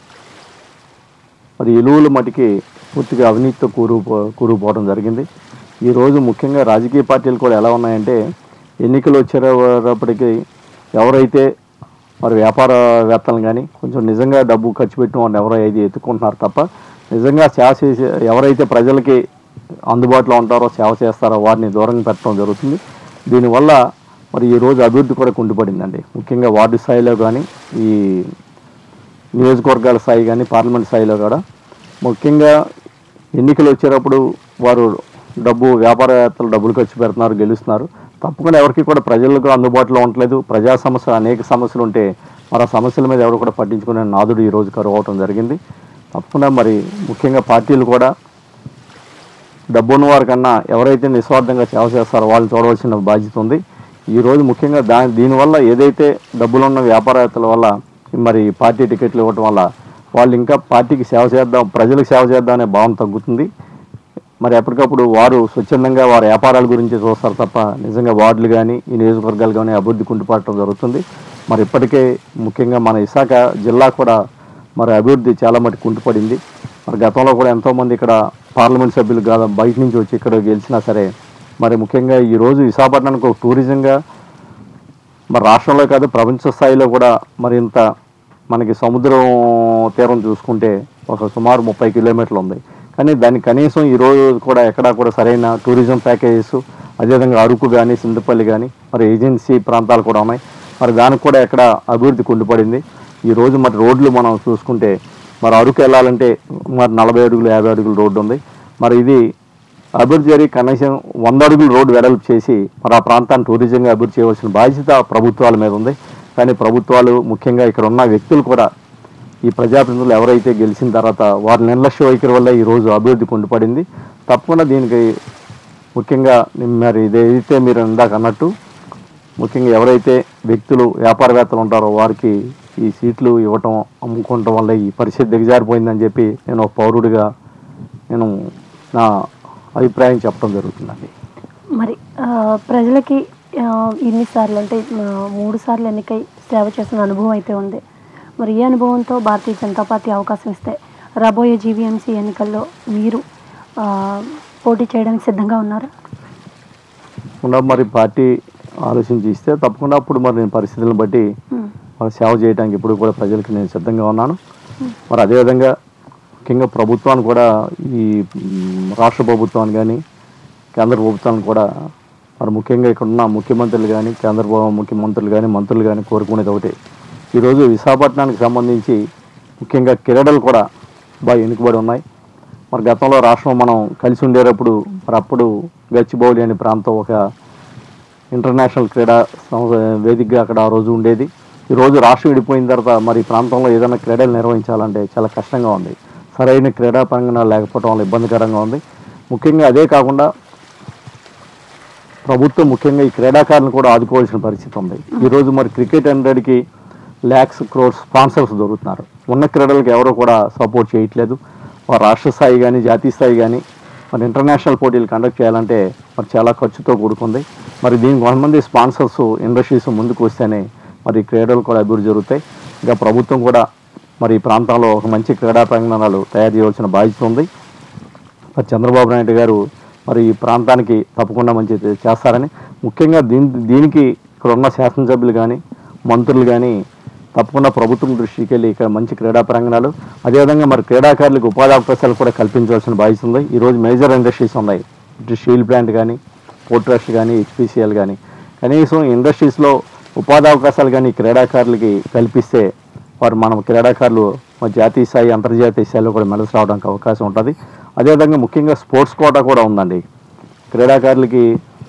మరి ఎలువుల మటుకి పూర్తిగా అవినీతితో కూరుపో కూరుకుపోవడం జరిగింది ఈరోజు ముఖ్యంగా రాజకీయ పార్టీలు కూడా ఎలా ఉన్నాయంటే ఎన్నికలు వచ్చేటప్పటికి ఎవరైతే మరి వ్యాపారవేత్తలు కానీ కొంచెం నిజంగా డబ్బు ఖర్చు పెట్టిన వాళ్ళు ఎవరో అయితే ఎత్తుకుంటున్నారు తప్ప నిజంగా సేవ చేసే ఎవరైతే ప్రజలకి అందుబాటులో ఉంటారో సేవ చేస్తారో వారిని దూరంగా పెట్టడం జరుగుతుంది దీనివల్ల మరి ఈ రోజు అభివృద్ధి కూడా కుంటుపడిందండి ముఖ్యంగా వార్డు స్థాయిలో కానీ ఈ నియోజకవర్గాల స్థాయి కానీ పార్లమెంట్ స్థాయిలో కూడా ముఖ్యంగా ఎన్నికలు వచ్చేటప్పుడు వారు డబ్బు వ్యాపారవేత్తలు డబ్బులు ఖర్చు పెడుతున్నారు గెలుస్తున్నారు తప్పకుండా ఎవరికి కూడా ప్రజలకు అందుబాటులో ఉండట్లేదు ప్రజా సమస్య అనేక సమస్యలు ఉంటే మరి ఆ సమస్యల మీద ఎవరు కూడా పట్టించుకునే నాదుడు ఈ రోజు కరువు అవటం జరిగింది తప్పకుండా మరి ముఖ్యంగా పార్టీలు కూడా డబ్బున్న వారి కన్నా ఎవరైతే నిస్వార్థంగా సేవ చేస్తారో వాళ్ళు చూడవలసిన బాధ్యత ఉంది ఈ రోజు ముఖ్యంగా దా దీనివల్ల ఏదైతే డబ్బులున్న వ్యాపారవేత్తల వల్ల మరి పార్టీ టికెట్లు ఇవ్వటం వల్ల వాళ్ళు ఇంకా పార్టీకి సేవ చేద్దాం ప్రజలకు సేవ చేద్దాం అనే భావం తగ్గుతుంది మరి ఎప్పటికప్పుడు వారు స్వచ్ఛందంగా వారి వ్యాపారాల గురించి చూస్తారు తప్ప నిజంగా వార్డులు కానీ ఈ నియోజకవర్గాలు కానీ అభివృద్ధి కుంటుపడటం జరుగుతుంది మరి ఇప్పటికే ముఖ్యంగా మన విశాఖ జిల్లా కూడా మరి అభివృద్ధి చాలా మటుకు కుంటుపడింది మరి గతంలో కూడా ఎంతోమంది ఇక్కడ పార్లమెంట్ సభ్యులు కాదు బయట నుంచి వచ్చి ఇక్కడ గెలిచినా సరే మరి ముఖ్యంగా ఈరోజు విశాఖపట్నానికి ఒక టూరిజంగా మరి రాష్ట్రంలో కాదు ప్రపంచ స్థాయిలో కూడా మరి ఇంత మనకి సముద్రం తీరం చూసుకుంటే ఒక సుమారు ముప్పై కిలోమీటర్లు ఉంది కానీ దానికి కనీసం ఈ రోజు కూడా ఎక్కడా కూడా సరైన టూరిజం ప్యాకేజెస్ అదేవిధంగా అరకు కానీ సింధపల్లి కానీ మరి ఏజెన్సీ ప్రాంతాలు కూడా ఉన్నాయి మరి దానికి కూడా ఎక్కడ అభివృద్ధి కుండిపడింది ఈ రోజు మరి రోడ్లు మనం చూసుకుంటే మరి అరకు వెళ్ళాలంటే మరి నలభై అడుగులు యాభై అడుగులు రోడ్డు ఉంది మరి ఇది అభివృద్ధి జరిగి కనీసం వంద అడుగులు రోడ్డు వెడల్పు చేసి మరి ఆ ప్రాంతాన్ని టూరిజంగా అభివృద్ధి చేయవలసిన బాధ్యత ప్రభుత్వాల మీద ఉంది కానీ ప్రభుత్వాలు ముఖ్యంగా ఇక్కడ ఉన్న వ్యక్తులు కూడా ఈ ప్రజాప్రతినిధులు ఎవరైతే గెలిచిన తర్వాత వారి నిర్లక్ష్య వైఖరి వల్ల ఈరోజు అభివృద్ధి కుండిపడింది తప్పకుండా దీనికి ముఖ్యంగా మరి ఇదైతే మీరు ఇందాక అన్నట్టు ముఖ్యంగా ఎవరైతే వ్యక్తులు వ్యాపారవేత్తలు ఉంటారో వారికి ఈ సీట్లు ఇవ్వటం అమ్ముకోవటం వల్ల ఈ పరిస్థితి దిగజారిపోయిందని చెప్పి నేను ఒక పౌరుడిగా నేను నా అభిప్రాయం చెప్పడం జరుగుతుందండి మరి ఆ, ప్రజలకి ఆ, ఇన్నిసార్లు అంటే ఆ, మూడు సార్లు ఎన్నికై సేవ చేసిన అనుభవం అయితే ఉంది మరి ఈ అనుభవంతో భారతీయ జనతా పార్టీ అవకాశం ఇస్తే రాబోయే జీవీఎంసీ ఎన్నికల్లో మీరు ఆ, పోటీ చేయడానికి సిద్ధంగా ఉన్నారా తప్పకుండా మరి పార్టీ ఆలోచించి ఇస్తే తప్పకుండా అప్పుడు మరి నేను పరిస్థితులను బట్టి ఉమ్, మరి సేవ చేయడానికి ఇప్పుడు కూడా ప్రజలకు నేను సిద్ధంగా ఉన్నాను మరి అదేవిధంగా ముఖ్యంగా ప్రభుత్వాన్ని కూడా ఈ మ్, రాష్ట్ర ప్రభుత్వాన్ని కానీ కేంద్ర ప్రభుత్వాన్ని కూడా మరి ముఖ్యంగా ఇక్కడ ఉన్న ముఖ్యమంత్రులు కానీ కేంద్ర ప్ర- ముఖ్యమంత్రులు కానీ మంత్రులు కానీ కోరుకునేది ఒకటి ఈరోజు విశాఖపట్నానికి సంబంధించి ముఖ్యంగా క్రీడలు కూడా బాగా వెనుకబడి ఉన్నాయి మరి గతంలో రాష్ట్రం మనం కలిసి ఉండేటప్పుడు మరి అప్పుడు గచ్చిబౌలి అనే ప్రాంతం ఒక ఇంటర్నేషనల్ క్రీడా సంస్థ వేదికగా అక్కడ ఆ రోజు ఉండేది ఈ రోజు రాష్ట్రం విడిపోయిన తర్వాత మరి ఈ ప్రాంతంలో ఏదైనా క్రీడలు నిర్వహించాలంటే చాలా కష్టంగా ఉంది సరైన క్రీడా ప్రాంగణాలు లేకపోవడం వల్ల ఇబ్బందికరంగా ఉంది ముఖ్యంగా అదే కాకుండా ప్రభుత్వం ముఖ్యంగా ఈ క్రీడాకారులను కూడా ఆదుకోవాల్సిన పరిస్థితి ఉంది ఈరోజు మరి క్రికెట్ హండ్రెడ్కి ల్యాక్స్ క్రోర్స్ స్పాన్సర్స్ దొరుకుతున్నారు ఉన్న క్రీడలకు ఎవరు కూడా సపోర్ట్ చేయట్లేదు మరి రాష్ట్ర స్థాయి కానీ జాతీయ స్థాయి కానీ మరి ఇంటర్నేషనల్ పోటీలు కండక్ట్ చేయాలంటే మరి చాలా ఖర్చుతో కూడుకుంది మరి దీనికి కొంతమంది స్పాన్సర్స్ ఇండస్ట్రీస్ ముందుకు వస్తేనే మరి క్రీడలు కూడా అభివృద్ధి జరుగుతాయి ఇంకా ప్రభుత్వం కూడా మరి ఈ ప్రాంతంలో ఒక మంచి క్రీడా ప్రాంగణాలు తయారు చేయవలసిన బాధ్యత ఉంది మరి చంద్రబాబు నాయుడు గారు మరి ఈ ప్రాంతానికి తప్పకుండా మంచి చేస్తారని ముఖ్యంగా దీని దీనికి ఇక్కడ ఉన్న శాసనసభ్యులు కానీ మంత్రులు కానీ తప్పకుండా ప్రభుత్వం దృష్టికి వెళ్ళి ఇక్కడ మంచి క్రీడా ప్రాంగణాలు అదేవిధంగా మరి క్రీడాకారులకు ఉపాధి అవకాశాలు కూడా కల్పించవలసిన బాధ్యత ఉంది ఈరోజు మేజర్ ఇండస్ట్రీస్ ఉన్నాయి ఇటు స్టీల్ ప్లాంట్ కానీ పోర్ట్ ట్రస్ట్ కానీ హెచ్పిసిఎల్ కానీ కనీసం ఇండస్ట్రీస్లో ఉపాధి అవకాశాలు కానీ క్రీడాకారులకి కల్పిస్తే వారు మనం క్రీడాకారులు మరి జాతీయ స్థాయి అంతర్జాతీయ స్థాయిలో కూడా మెడల్స్ రావడానికి అవకాశం ఉంటుంది అదేవిధంగా ముఖ్యంగా స్పోర్ట్స్ కోటా కూడా ఉందండి క్రీడాకారులకి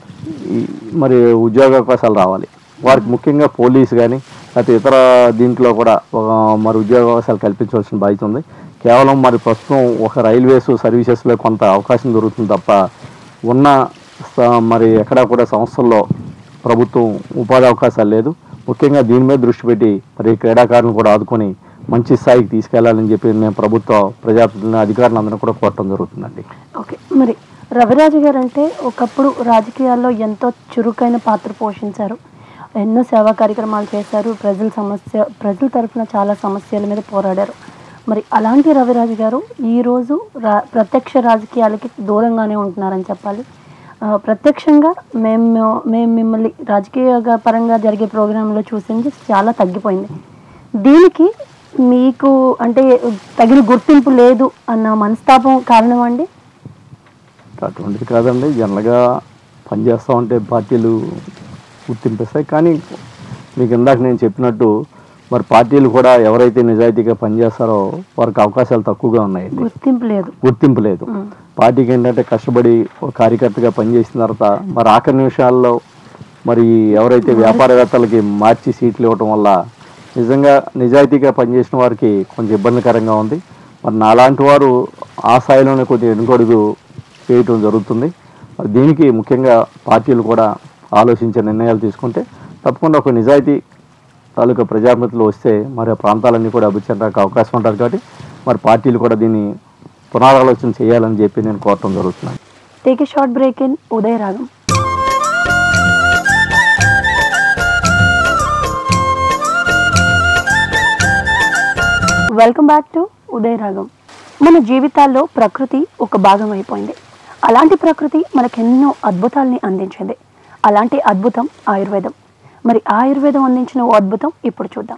ఈ మరి ఉద్యోగ అవకాశాలు రావాలి వారికి ముఖ్యంగా పోలీస్ కానీ లేకపోతే ఇతర దీంట్లో కూడా ఒక మరి ఉద్యోగ అవకాశాలు కల్పించవలసిన బాధ్యత ఉంది కేవలం మరి ప్రస్తుతం ఒక రైల్వేస్ సర్వీసెస్లో కొంత అవకాశం దొరుకుతుంది తప్ప ఉన్న స- మరి ఎక్కడా కూడా సంస్థల్లో ప్రభుత్వం ఉపాధి అవకాశాలు లేదు ముఖ్యంగా దీని మీద దృష్టి పెట్టి మరి క్రీడాకారులను కూడా ఆదుకొని మంచి స్థాయికి తీసుకెళ్లాలని చెప్పి నేను ప్రభుత్వ ప్రజాప్రతినిధులను అధికారులందరూ కూడా కోరటం జరుగుతుందండి ఓకే మరి రవిరాజు గారు అంటే ఒకప్పుడు రాజకీయాల్లో ఎంతో చురుకైన పాత్ర పోషించారు ఎన్నో సేవా కార్యక్రమాలు చేశారు ప్రజల సమస్య ప్రజల తరఫున చాలా సమస్యల మీద పోరాడారు మరి అలాంటి రవిరాజు గారు ఈరోజు రా ప్రత్యక్ష రాజకీయాలకి దూరంగానే ఉంటున్నారని చెప్పాలి ఆ, ప్రత్యక్షంగా మేము మేము మిమ్మల్ని రాజకీయ పరంగా జరిగే ప్రోగ్రాంలో చూసింది చాలా తగ్గిపోయింది దీనికి మీకు అంటే తగిన గుర్తింపు లేదు అన్న మనస్తాపం కారణం అండి అటువంటిది కాదండి జనరల్గా పనిచేస్తూ ఉంటే పార్టీలు గుర్తింపిస్తాయి కానీ మీకు ఇందాక నేను చెప్పినట్టు మరి పార్టీలు కూడా ఎవరైతే నిజాయితీగా పనిచేస్తారో వారికి అవకాశాలు తక్కువగా ఉన్నాయండి గుర్తింపు లేదు గుర్తింపు లేదు ఉమ్. పార్టీకి ఏంటంటే కష్టపడి ఒక కార్యకర్తగా పనిచేసిన తర్వాత మరి ఆఖరి నిమిషాల్లో మరి ఎవరైతే వ్యాపారవేత్తలకి మార్చి సీట్లు ఇవ్వటం వల్ల నిజంగా నిజాయితీగా పనిచేసిన వారికి కొంచెం ఇబ్బందికరంగా ఉంది మరి నాలాంటి వారు ఆ స్థాయిలోనే కొద్దిగా వెనుకడుగు చేయటం జరుగుతుంది మరి దీనికి ముఖ్యంగా పార్టీలు కూడా ఆలోచించే నిర్ణయాలు తీసుకుంటే తప్పకుండా ఒక నిజాయితీ తాలూకా ప్రజాప్రతినిధులు వస్తే మరి ఆ ప్రాంతాలన్నీ కూడా అభివృద్ధి చెందడానికి అవకాశం ఉంటుంది కాబట్టి మరి పార్టీలు కూడా దీన్ని పునరాలోచన చేయాలని చెప్పి నేను కోరటం జరుగుతున్నాను take a short break in Udaya Ragam welcome back to ఉదయ రాగం మన జీవితాల్లో ప్రకృతి ఒక భాగం అయిపోయింది అలాంటి ప్రకృతి మనకెన్నో అద్భుతాల్ని అందించింది అలాంటి అద్భుతం ఆయుర్వేదం మరి ఆయుర్వేదం అందించిన ఓ అద్భుతం ఇప్పుడు చూద్దాం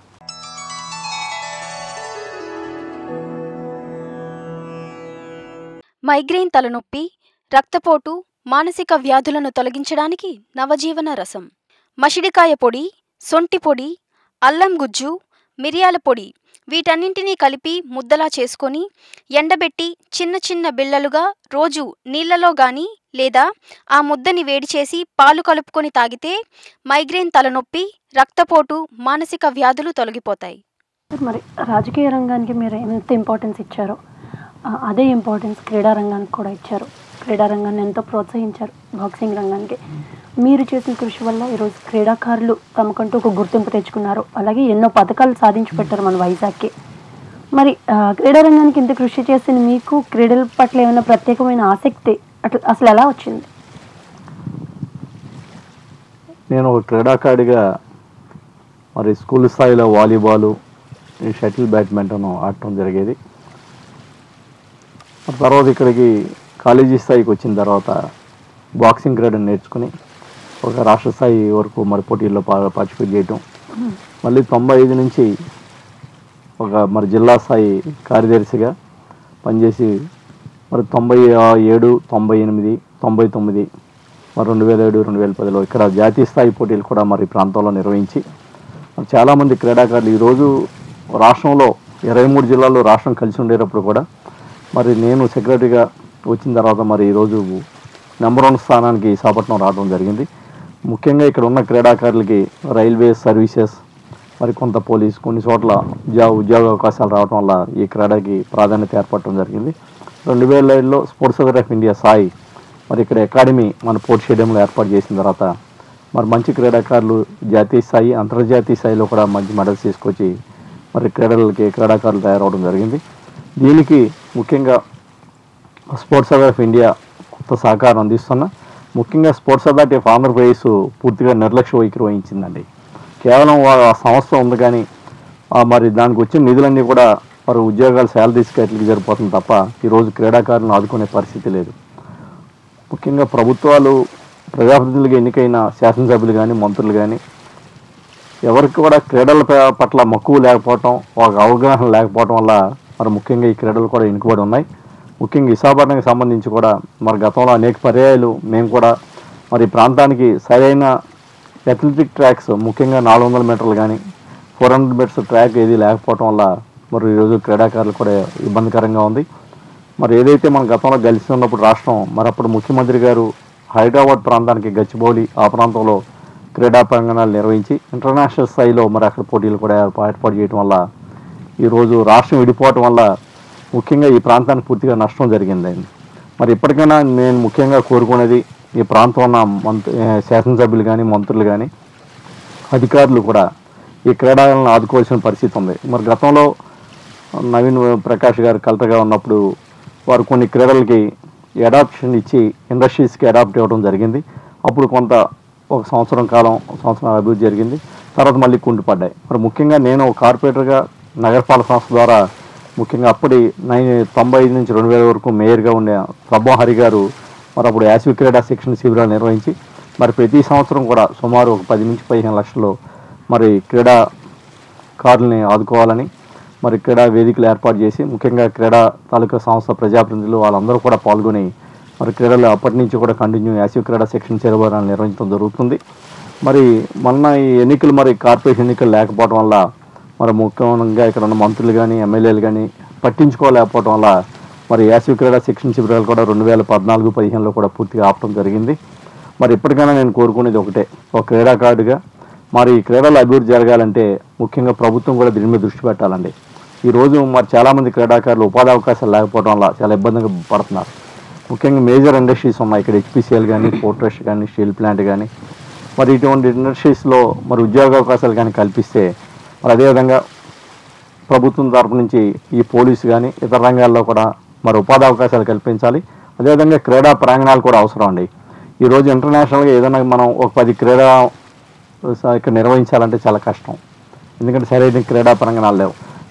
మైగ్రేన్ తలనొప్పి రక్తపోటు మానసిక వ్యాధులను తొలగించడానికి నవజీవన రసం మషిడికాయ పొడి సొంటి పొడి అల్లం గుజ్జు మిరియాల పొడి వీటన్నింటినీ కలిపి ముద్దలా చేసుకొని ఎండబెట్టి చిన్న చిన్న బిళ్ళలుగా రోజు నీళ్లలో గాని లేదా ఆ ముద్దని వేడి చేసి పాలు కలుపుకొని తాగితే మైగ్రేన్ తలనొప్పి రక్తపోటు మానసిక వ్యాధులు తొలగిపోతాయి మరి రాజకీయ రంగానికి మీరు ఎంత ఇంపార్టెన్స్ ఇచ్చారో ఆ, అదే ఇంపార్టెన్స్ క్రీడా రంగానికి కూడా ఇచ్చారు క్రీడా రంగాన్ని ఎంతో ప్రోత్సహించారు బాక్సింగ్ రంగానికి మీరు చేసిన కృషి వల్ల ఈరోజు క్రీడాకారులు తమకంటూ ఒక గుర్తింపు తెచ్చుకున్నారు అలాగే ఎన్నో పథకాలు సాధించి పెట్టారు మన వైజాగ్కి మరి ఆ, క్రీడా రంగానికి ఇంత కృషి చేసిన మీకు క్రీడల పట్ల ఏమైనా ప్రత్యేకమైన ఆసక్తి అట్లా అసలు ఎలా వచ్చింది నేను ఒక క్రీడాకారిగా మరి స్కూల్ స్థాయిలో వాలీబాలు ఈ షటిల్ బ్యాడ్మింటన్ ఆడటం జరిగేది ఆ తర్వాత ఇక్కడికి కాలేజీ స్థాయికి వచ్చిన తర్వాత బాక్సింగ్ క్రీడను నేర్చుకుని ఒక రాష్ట్ర స్థాయి వరకు మరి పోటీల్లో పా పార్టిసిపేట్ చేయటం మళ్ళీ తొంభై ఐదు నుంచి ఒక మరి జిల్లా స్థాయి కార్యదర్శిగా పనిచేసి మరి తొంభై ఆ- ఏడు తొంభై ఎనిమిది తొంభై తొమ్మిది మరి రెండు వేల ఏడు రెండు వేల పదిలో ఇక్కడ జాతీయ స్థాయి పోటీలు కూడా మరి ఈ ప్రాంతంలో నిర్వహించి మరి చాలామంది క్రీడాకారులు ఈరోజు రాష్ట్రంలో ఇరవై మూడు జిల్లాల్లో రాష్ట్రం కలిసి ఉండేటప్పుడు కూడా మరి నేను సెక్రటరీగా వచ్చిన తర్వాత మరి ఈరోజు నెంబర్ వన్ స్థానానికి విశాఖపట్నం రావడం జరిగింది ముఖ్యంగా ఇక్కడ ఉన్న క్రీడాకారులకి రైల్వే సర్వీసెస్ మరి కొంత పోలీస్ కొన్ని చోట్ల ఉద్యోగ ఉద్యోగ అవకాశాలు రావడం వల్ల ఈ క్రీడకి ప్రాధాన్యత ఏర్పడటం జరిగింది రెండు వేల ఏడులో Sports Authority of India SAI మరి ఇక్కడ అకాడమీ మన పోర్ట్ స్టేడియంలో ఏర్పాటు చేసిన తర్వాత మరి మంచి క్రీడాకారులు జాతీయ స్థాయి అంతర్జాతీయ స్థాయిలో కూడా మంచి మెడల్స్ తీసుకొచ్చి మరి క్రీడలకి క్రీడాకారులు తయారవడం జరిగింది దీనికి ముఖ్యంగా స్పోర్ట్స్ అథారిటీ ఆఫ్ ఇండియా కొత్త సహకారం అందిస్తున్న ముఖ్యంగా స్పోర్ట్స్ అథారిటీ ఆఫ్ ఆంధ్రప్రదేశ్ పూర్తిగా నిర్లక్ష్య వైఖరి వహించిందండి కేవలం వా- ఆ సంస్థ ఉంది కానీ ఆ మరి దానికి వచ్చిన నిధులన్నీ కూడా వారు ఉద్యోగాలు శాలరీస్కి అట్లకి సరిపోతుంది తప్ప ఈరోజు క్రీడాకారులను ఆదుకునే పరిస్థితి లేదు ముఖ్యంగా ప్రభుత్వాలు ప్రజాప్రతినిధులుగా ఎన్నికైన శాసనసభ్యులు కానీ మంత్రులు కానీ ఎవరికి కూడా క్రీడల ప- పట్ల మక్కువ లేకపోవటం ఒక అవగాహన లేకపోవటం వల్ల మరి ముఖ్యంగా ఈ క్రీడలు కూడా వెనుకబడి ఉన్నాయి ముఖ్యంగా విశాఖపట్నంకి సంబంధించి కూడా మరి గతంలో అనేక పర్యాయాలు మేము కూడా మరి ఈ ప్రాంతానికి సరైన అథ్లెటిక్ ట్రాక్స్ ముఖ్యంగా నాలుగు వందల మీటర్లు కానీ ఫోర్ హండ్రెడ్ మీటర్స్ ట్రాక్ ఏది లేకపోవటం వల్ల మరి ఈరోజు క్రీడాకారులు కూడా ఇబ్బందికరంగా ఉంది మరి ఏదైతే మన గతంలో కలిసి ఉన్నప్పుడు రాష్ట్రం మరి అప్పుడు ముఖ్యమంత్రి గారు హైదరాబాద్ ప్రాంతానికి గచ్చిబౌలి ఆ ప్రాంతంలో క్రీడా ప్రాంగణాలు నిర్వహించి ఇంటర్నేషనల్ స్థాయిలో మరి అక్కడ పోటీలు కూడా ఏర్పా- ఏర్పాటు చేయడం వల్ల ఈరోజు రాష్ట్రం విడిపోవటం వల్ల ముఖ్యంగా ఈ ప్రాంతానికి పూర్తిగా నష్టం జరిగిందండి మరి ఇప్పటికైనా నేను ముఖ్యంగా కోరుకునేది ఈ ప్రాంతం ఉన్న మంత్రి శాసనసభ్యులు కానీ మంత్రులు కానీ అధికారులు కూడా ఈ క్రీడలను ఆదుకోవాల్సిన పరిస్థితి ఉంది మరి గతంలో నవీన్ ప్రకాష్ గారు కలెక్టర్గా ఉన్నప్పుడు వారు కొన్ని క్రీడలకి అడాప్షన్ ఇచ్చి ఇండస్ట్రీస్కి అడాప్ట్ ఇవ్వడం జరిగింది అప్పుడు కొంత ఒక సంవత్సరం కాలం ఒక సంవత్సరం అభివృద్ధి జరిగింది తర్వాత మళ్ళీ కుంటుపడ్డాయి మరి ముఖ్యంగా నేను ఒక కార్పొరేటర్గా నగరపాలక సంస్థ ద్వారా ముఖ్యంగా అప్పటి నైన్ తొంభై ఐదు నుంచి రెండు వేల వరకు మేయర్గా ఉండే ప్రభా హరి గారు మరి అప్పుడు యాసివ్ క్రీడా శిక్షణ శిబిరాలు నిర్వహించి మరి ప్రతి సంవత్సరం కూడా సుమారు ఒక పది నుంచి పదిహేను లక్షలు మరి క్రీడా కారుల్ని ఆదుకోవాలని మరి క్రీడా వేదికలు ఏర్పాటు చేసి ముఖ్యంగా క్రీడా తాలూకా సంస్థ ప్రజాప్రతినిధులు వాళ్ళందరూ కూడా పాల్గొని మరి క్రీడలు అప్పటి నుంచి కూడా కంటిన్యూ యాసివ్ క్రీడా శిక్షణ శిబిరాలు నిర్వహించడం జరుగుతుంది మరి మొన్న ఈ ఎన్నికలు మరి కార్పొరేషన్ ఎన్నికలు లేకపోవడం వల్ల మరి ముఖ్యంగా ఇక్కడ ఉన్న మంత్రులు కానీ ఎమ్మెల్యేలు కానీ పట్టించుకోలేకపోవడం వల్ల మరి యాసివ్ క్రీడా శిక్షణ శిబిరాలు కూడా రెండు వేల పద్నాలుగు పదిహేనులో కూడా పూర్తిగా ఆపడం జరిగింది మరి ఇప్పటికైనా నేను కోరుకునేది ఒకటే ఒక క్రీడాకారుడిగా మరి ఈ క్రీడల అభివృద్ధి జరగాలంటే ముఖ్యంగా ప్రభుత్వం కూడా దీని మీద దృష్టి పెట్టాలండి ఈరోజు మరి చాలామంది క్రీడాకారులు ఉపాధి అవకాశాలు లేకపోవడం వల్ల చాలా ఇబ్బందిగా పడుతున్నారు ముఖ్యంగా మేజర్ ఇండస్ట్రీస్ ఉన్నాయి ఇక్కడ హెచ్పిసిఎల్ కానీ పోర్ట్రస్ట్ కానీ స్టీల్ ప్లాంట్ కానీ మరి ఇటువంటి ఇండస్ట్రీస్లో మరి ఉద్యోగ అవకాశాలు కానీ కల్పిస్తే మరి అదేవిధంగా ప్రభుత్వం తరపు నుంచి ఈ పోలీసు కానీ ఇతర రంగాల్లో కూడా మరి ఉపాధి అవకాశాలు కల్పించాలి అదేవిధంగా క్రీడా ప్రాంగణాలు కూడా అవసరం అండి ఈరోజు ఇంటర్నేషనల్గా ఏదైనా మనం ఒక పది క్రీడా స- ఇక్కడ నిర్వహించాలంటే చాలా కష్టం ఎందుకంటే సరైన క్రీడా ప్రాంగణాలు లేవు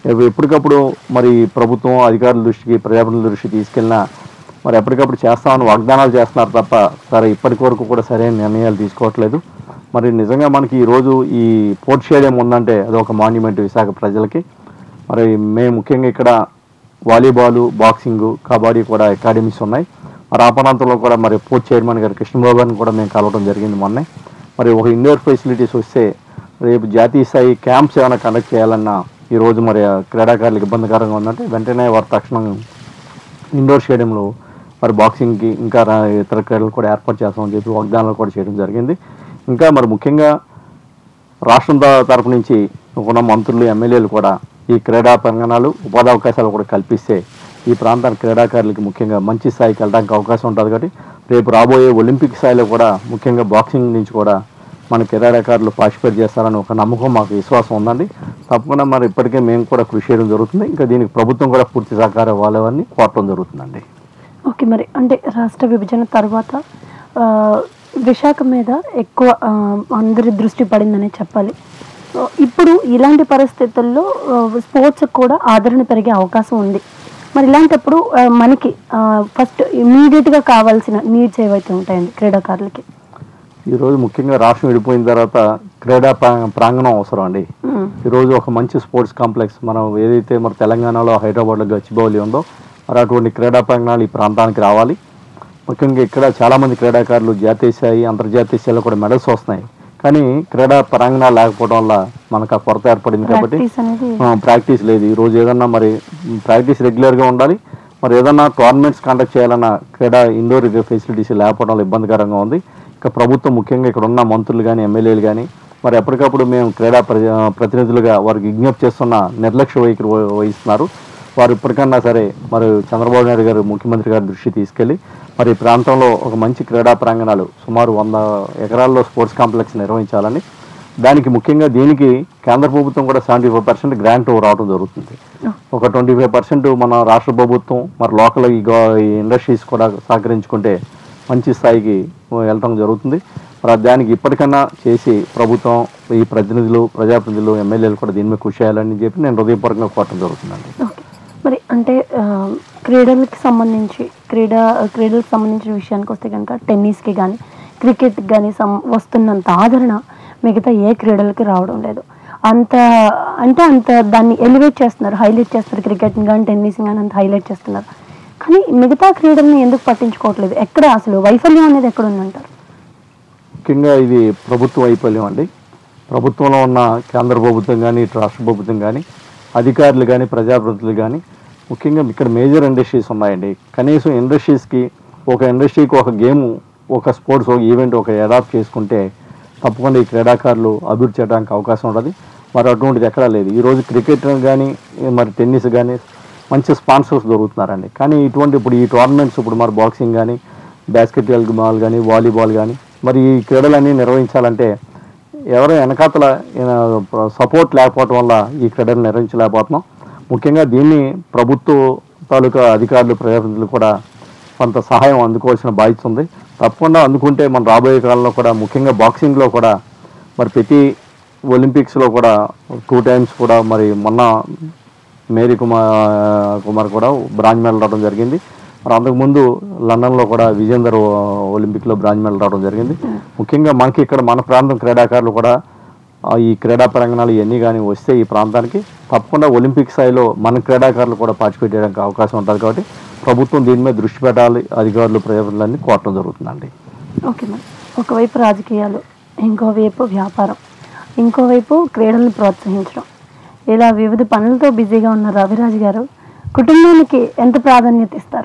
ఎప్ప- ఎప్పటికప్పుడు మరి ప్రభుత్వం అధికారుల దృష్టికి ప్రజాప్రతినిధుల దృష్టికి తీసుకెళ్ళినా మరి ఎప్పటికప్పుడు చేస్తామని వాగ్దానాలు చేస్తున్నారు తప్ప సరే ఇప్పటి వరకు కూడా సరైన నిర్ణయాలు తీసుకోవట్లేదు మరి నిజంగా మనకి ఈరోజు ఈ పోర్ట్ స్టేడియం ఉందంటే అది ఒక మాన్యుమెంట్ విశాఖ ప్రజలకి మరి మేము ముఖ్యంగా ఇక్కడ వాలీబాల్ బాక్సింగ్ కబడ్డీ కూడా అకాడమీస్ ఉన్నాయి మరి ఆ ప్రాంతంలో కూడా మరి పోర్ట్ చైర్మన్ గారు కృష్ణబాబు గారిని కూడా మేము కలవడం జరిగింది మొన్నే మరి ఒక ఇండోర్ ఫెసిలిటీస్ వస్తే రేపు జాతీయ స్థాయి క్యాంప్స్ ఏమైనా కండక్ట్ చేయాలన్నా ఈరోజు మరి ఆ క్రీడాకారులకు ఇబ్బందికరంగా ఉందంటే వెంటనే వారు తక్షణం ఇండోర్ స్టేడియంలో మరి బాక్సింగ్కి ఇంకా రా- ఇతర క్రీడలు కూడా ఏర్పాటు చేస్తామని చెప్పి వాగ్దానాలు కూడా చేయడం జరిగింది ఇంకా మరి ముఖ్యంగా రాష్ట్రం త- తరపు నుంచి ఉన్న మంత్రులు ఎమ్మెల్యేలు కూడా ఈ క్రీడా ప్రాంగణాలు ఉపాధి అవకాశాలు కూడా కల్పిస్తే ఈ ప్రాంతానికి క్రీడాకారులకి ముఖ్యంగా మంచి స్థాయికి వెళ్ళడానికి అవకాశం ఉంటుంది కాబట్టి రేపు రాబోయే ఒలింపిక్ స్థాయిలో కూడా ముఖ్యంగా బాక్సింగ్ నుంచి కూడా మన క్రీడాకారులు పార్టిసిపేట్ చేస్తారని ఒక నమ్మకం మాకు విశ్వాసం ఉందండి తప్పకుండా మరి ఇప్పటికే మేము కూడా కృషి చేయడం జరుగుతుంది ఇంకా దీనికి ప్రభుత్వం కూడా పూర్తి సహకారం ఇవ్వాలని కోరటం జరుగుతుందండి ఓకే మరి అంటే రాష్ట్ర విభజన తర్వాత ఆ, విశాఖ మీద ఎక్కువ ఆ, అందరి దృష్టి పడిందనే చెప్పాలి ఆ, ఇప్పుడు ఇలాంటి పరిస్థితుల్లో స్పోర్ట్స్ కూడా ఆదరణ పెరిగే అవకాశం ఉంది మరి ఇలాంటప్పుడు ఆ, మనకి ఫస్ట్ ఇమీడియట్గా కావాల్సిన నీడ్స్ ఏవైతే ఉంటాయండి క్రీడాకారులకి ఈరోజు ముఖ్యంగా రాష్ట్రం విడిపోయిన తర్వాత క్రీడా ప్రా- ప్రాంగణం అవసరం అండి మ్మ్. ఈరోజు ఒక మంచి స్పోర్ట్స్ కాంప్లెక్స్ మనం ఏదైతే మన తెలంగాణలో హైదరాబాద్లో గచ్చిబౌలి ఉందో మరి అటువంటి క్రీడా ప్రాంగణాలు ఈ ప్రాంతానికి రావాలి ముఖ్యంగా ఇక్కడ చాలామంది క్రీడాకారులు జాతీయ స్థాయి అంతర్జాతీయ స్థాయిలో కూడా మెడల్స్ వస్తున్నాయి కానీ క్రీడా ప్రాంగణాలు లేకపోవడం వల్ల మనకు ఆ కొరత ఏర్పడింది కాబట్టి ప్రాక్టీస్ అనేది ప్రాక్టీస్ లేదు ఈ రోజు ఏదన్నా మరి ప్రాక్టీస్ రెగ్యులర్గా ఉండాలి మరి ఏదన్నా టోర్నమెంట్స్ కండక్ట్ చేయాలన్న క్రీడా ఇండోర్ ఫెసిలిటీస్ లేకపోవడం వల్ల ఇబ్బందికరంగా ఉంది ఇక ప్రభుత్వం ముఖ్యంగా ఇక్కడ ఉన్న మంత్రులు కానీ ఎమ్మెల్యేలు కానీ మరి ఎప్పటికప్పుడు మేము క్రీడా ప్రజ- ప్రతినిధులుగా వారికి విజ్ఞప్తి చేస్తున్న నిర్లక్ష్య వైఖరి వహి- వహిస్తున్నారు వారు ఇప్పటికన్నా సరే మరి చంద్రబాబు నాయుడు గారు ముఖ్యమంత్రి గారి దృష్టి తీసుకెళ్లి మరి ఈ ప్రాంతంలో ఒక మంచి క్రీడా ప్రాంగణాలు సుమారు వంద ఎకరాల్లో స్పోర్ట్స్ కాంప్లెక్స్ నిర్వహించాలని దానికి ముఖ్యంగా దీనికి కేంద్ర ప్రభుత్వం కూడా సెవెంటీ ఫైవ్ పర్సెంట్ గ్రాంట్ రావడం జరుగుతుంది ఒక ట్వంటీ ఫైవ్ పర్సెంట్ మన రాష్ట్ర ప్రభుత్వం మరి లోకల్ ఈ గో- ఈ ఇండస్ట్రీస్ కూడా సహకరించుకుంటే మంచి స్థాయికి వెళ్ళటం జరుగుతుంది మరి దానికి ఇప్పటికన్నా చేసి ప్రభుత్వం ఈ ప్రతినిధులు ప్రజాప్రతినిధులు ఎమ్మెల్యేలు కూడా దీని మీద కృషి చేయాలని చెప్పి నేను హృదయపూర్వకంగా కోరటం జరుగుతుందండి ఓకే మరి అంటే ఆ, క్రీడలకి సంబంధించి క్రీడా క్రీడలకు సంబంధించిన విషయానికి వస్తే కనుక టెన్నిస్కి కానీ క్రికెట్కి కానీ సం వస్తున్నంత ఆదరణ మిగతా ఏ క్రీడలకి రావడం లేదు అంత అంటే అంత దాన్ని ఎలివేట్ చేస్తున్నారు హైలైట్ చేస్తారు క్రికెట్ని కానీ టెన్నిస్ కానీ అంత హైలైట్ చేస్తున్నారు కానీ మిగతా క్రీడల్ని ఎందుకు పట్టించుకోవట్లేదు ఎక్కడ అసలు వైఫల్యం అనేది ఎక్కడ ఉందంటారు ముఖ్యంగా ఇది ప్రభుత్వ వైఫల్యం అండి ప్రభుత్వంలో ఉన్న కేంద్ర ప్రభుత్వం కానీ ఇటు రాష్ట్ర ప్రభుత్వం కానీ అధికారులు కానీ ప్రజాప్రతినిధులు కానీ ముఖ్యంగా ఇక్కడ మేజర్ ఇండస్ట్రీస్ ఉన్నాయండి కనీసం ఇండస్ట్రీస్కి ఒక ఇండస్ట్రీకి ఒక గేమ్ ఒక స్పోర్ట్స్ ఒక ఈవెంట్ ఒక అడాప్ట్ చేసుకుంటే తప్పకుండా ఈ క్రీడాకారులు అభివృద్ధి చేయడానికి అవకాశం ఉంటుంది మరి అటువంటిది ఎక్కడా లేదు ఈరోజు క్రికెట్ కానీ మరి టెన్నిస్ కానీ మంచి స్పాన్సర్స్ దొరుకుతున్నారండి కానీ ఇటువంటి ఇప్పుడు ఈ టోర్నమెంట్స్ ఇప్పుడు మరి బాక్సింగ్ కానీ బాస్కెట్ బాల్ కానీ వాలీబాల్ కానీ మరి ఈ క్రీడలన్నీ నిర్వహించాలంటే ఎవరో వెనకాతల సపోర్ట్ లేకపోవడం వల్ల ఈ క్రీడలు నిర్వహించలేకపోతున్నాం ముఖ్యంగా దీన్ని ప్రభుత్వ తాలూకా అధికారులు ప్రజాప్రతినిధులు కూడా కొంత సహాయం అందుకోవాల్సిన బాధ్యత ఉంది తప్పకుండా అందుకుంటే మన రాబోయే కాలంలో కూడా ముఖ్యంగా బాక్సింగ్లో కూడా మరి ప్రతి ఒలింపిక్స్లో కూడా టూ టైమ్స్ కూడా మరి మొన్న మేరీ కుమార్ కుమార్ కూడా బ్రాంజ్ మెడల్ రావడం జరిగింది మరి అంతకుముందు లండన్లో కూడా విజేందర్ ఒలింపిక్లో బ్రాంజ్ మెడల్ రావడం జరిగింది ముఖ్యంగా మనకి ఇక్కడ మన ప్రాంతం క్రీడాకారులు కూడా ఆ, ఈ క్రీడా ప్రాంగణాలు ఇవన్నీ కానీ వస్తే ఈ ప్రాంతానికి తప్పకుండా ఒలింపిక్ స్థాయిలో మన క్రీడాకారులు కూడా పార్టిసిపేట్ చేయడానికి అవకాశం ఉంటుంది కాబట్టి ప్రభుత్వం దీని మీద దృష్టి పెట్టాలి అధికారులు ప్రజలన్నీ కోరటం జరుగుతుందండి ఓకే మరి ఒకవైపు రాజకీయాలు ఇంకోవైపు వ్యాపారం ఇంకోవైపు క్రీడలను ప్రోత్సహించడం ఇలా వివిధ పనులతో బిజీగా ఉన్న రవిరాజు గారు కుటుంబానికి ఎంత ప్రాధాన్యత ఇస్తారు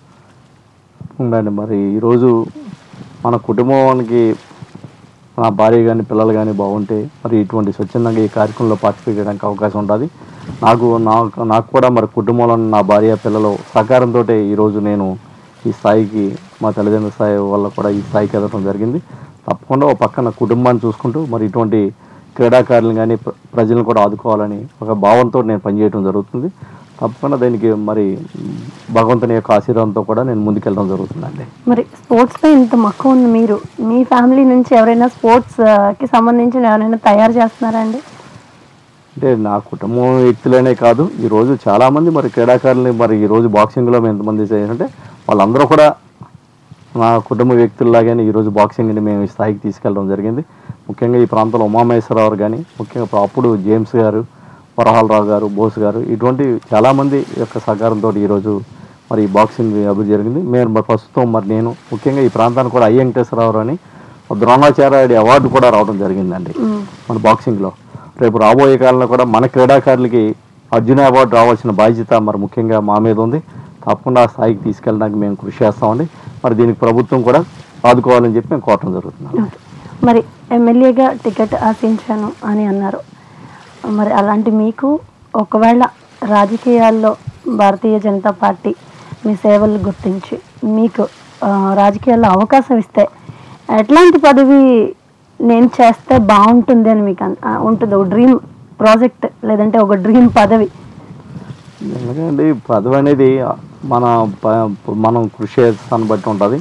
ఉండండి మరి ఈరోజు మన కుటుంబానికి నా భార్య కానీ పిల్లలు కానీ బాగుంటే మరి ఇటువంటి స్వచ్ఛందంగా ఈ కార్యక్రమంలో పార్టిసిపేట్ చేయడానికి అవకాశం ఉంటుంది నాకు నాకు నాకు కూడా మరి కుటుంబంలో ఉన్న నా భార్య పిల్లలు సహకారంతో ఈరోజు నేను ఈ స్థాయికి మా తల్లిదండ్రుల స్థాయి వల్ల కూడా ఈ స్థాయికి ఎదగడం జరిగింది తప్పకుండా ఒక పక్కన కుటుంబాన్ని చూసుకుంటూ మరి ఇటువంటి క్రీడాకారులను కానీ ప్ర- ప్రజలను కూడా ఆదుకోవాలని ఒక భావంతో నేను పనిచేయడం జరుగుతుంది తప్పకుండా దీనికి మరి భగవంతుని యొక్క ఆశీర్వాదంతో కూడా నేను ముందుకెళ్ళడం జరుగుతుందండి మరి స్పోర్ట్స్ పై ఇంత మక్కువ ఉంది మీరు మీ ఫ్యామిలీ నుంచి ఎవరైనా స్పోర్ట్స్ ఆ, కి సంబంధించిన ఎవరైనా తయారు చేస్తున్నారా అండి అంటే నా కుటుంబం వ్యక్తులనే కాదు ఈరోజు చాలామంది మరి క్రీడాకారులని మరి ఈరోజు బాక్సింగ్లో ఎంతమంది చేయాలంటే వాళ్ళందరూ కూడా నా కుటుంబ వ్యక్తుల్లాగానే ఈరోజు బాక్సింగ్ని మేము ఈ స్థాయికి తీసుకెళ్ళడం జరిగింది ముఖ్యంగా ఈ ప్రాంతంలో ఉమామహేశ్వరరావు గారు ముఖ్యంగా అప్పుడు జేమ్స్ గారు వరహాలరావు గారు బోస్ గారు ఇటువంటి చాలామంది యొక్క సహకారంతో ఈరోజు మరి ఈ బాక్సింగ్ అభివృద్ధి జరిగింది మేము మరి ప్రస్తుతం మరి నేను ముఖ్యంగా ఈ ప్రాంతానికి కూడా ఐ వెంకటేశ్వరరావు అని ద్రోణాచార్య అవార్డు కూడా రావడం జరిగిందండి మ్మ్. మన బాక్సింగ్లో రేపు రాబోయే కాలంలో కూడా మన క్రీడాకారులకి అర్జున అవార్డు రావాల్సిన బాధ్యత మరి ముఖ్యంగా మా మీద ఉంది తప్పకుండా ఆ స్థాయికి తీసుకెళ్ళడానికి మేము కృషి చేస్తామండి మరి దీనికి ప్రభుత్వం కూడా ఆదుకోవాలని చెప్పి మేము కోరటం జరుగుతుంది ఓకే. మరి ఎమ్మెల్యేగా టికెట్ ఆశించాను అని అన్నారు మరి అలాంటి మీకు ఒకవేళ రాజకీయాల్లో భారతీయ జనతా పార్టీ మీ సేవలు గుర్తించి మీకు ఆ, రాజకీయాల్లో అవకాశం ఇస్తే ఎట్లాంటి పదవి నేను చేస్తే బాగుంటుంది అని మీకు అన్- ఆ, ఉంటుంది ఒక డ్రీమ్ ప్రాజెక్ట్ లేదంటే ఒక డ్రీమ్ పదవి ఎందుకంటే పదవి అనేది మన ప- మనం కృషి చేస్తాన్ని బట్టి ఉంటుంది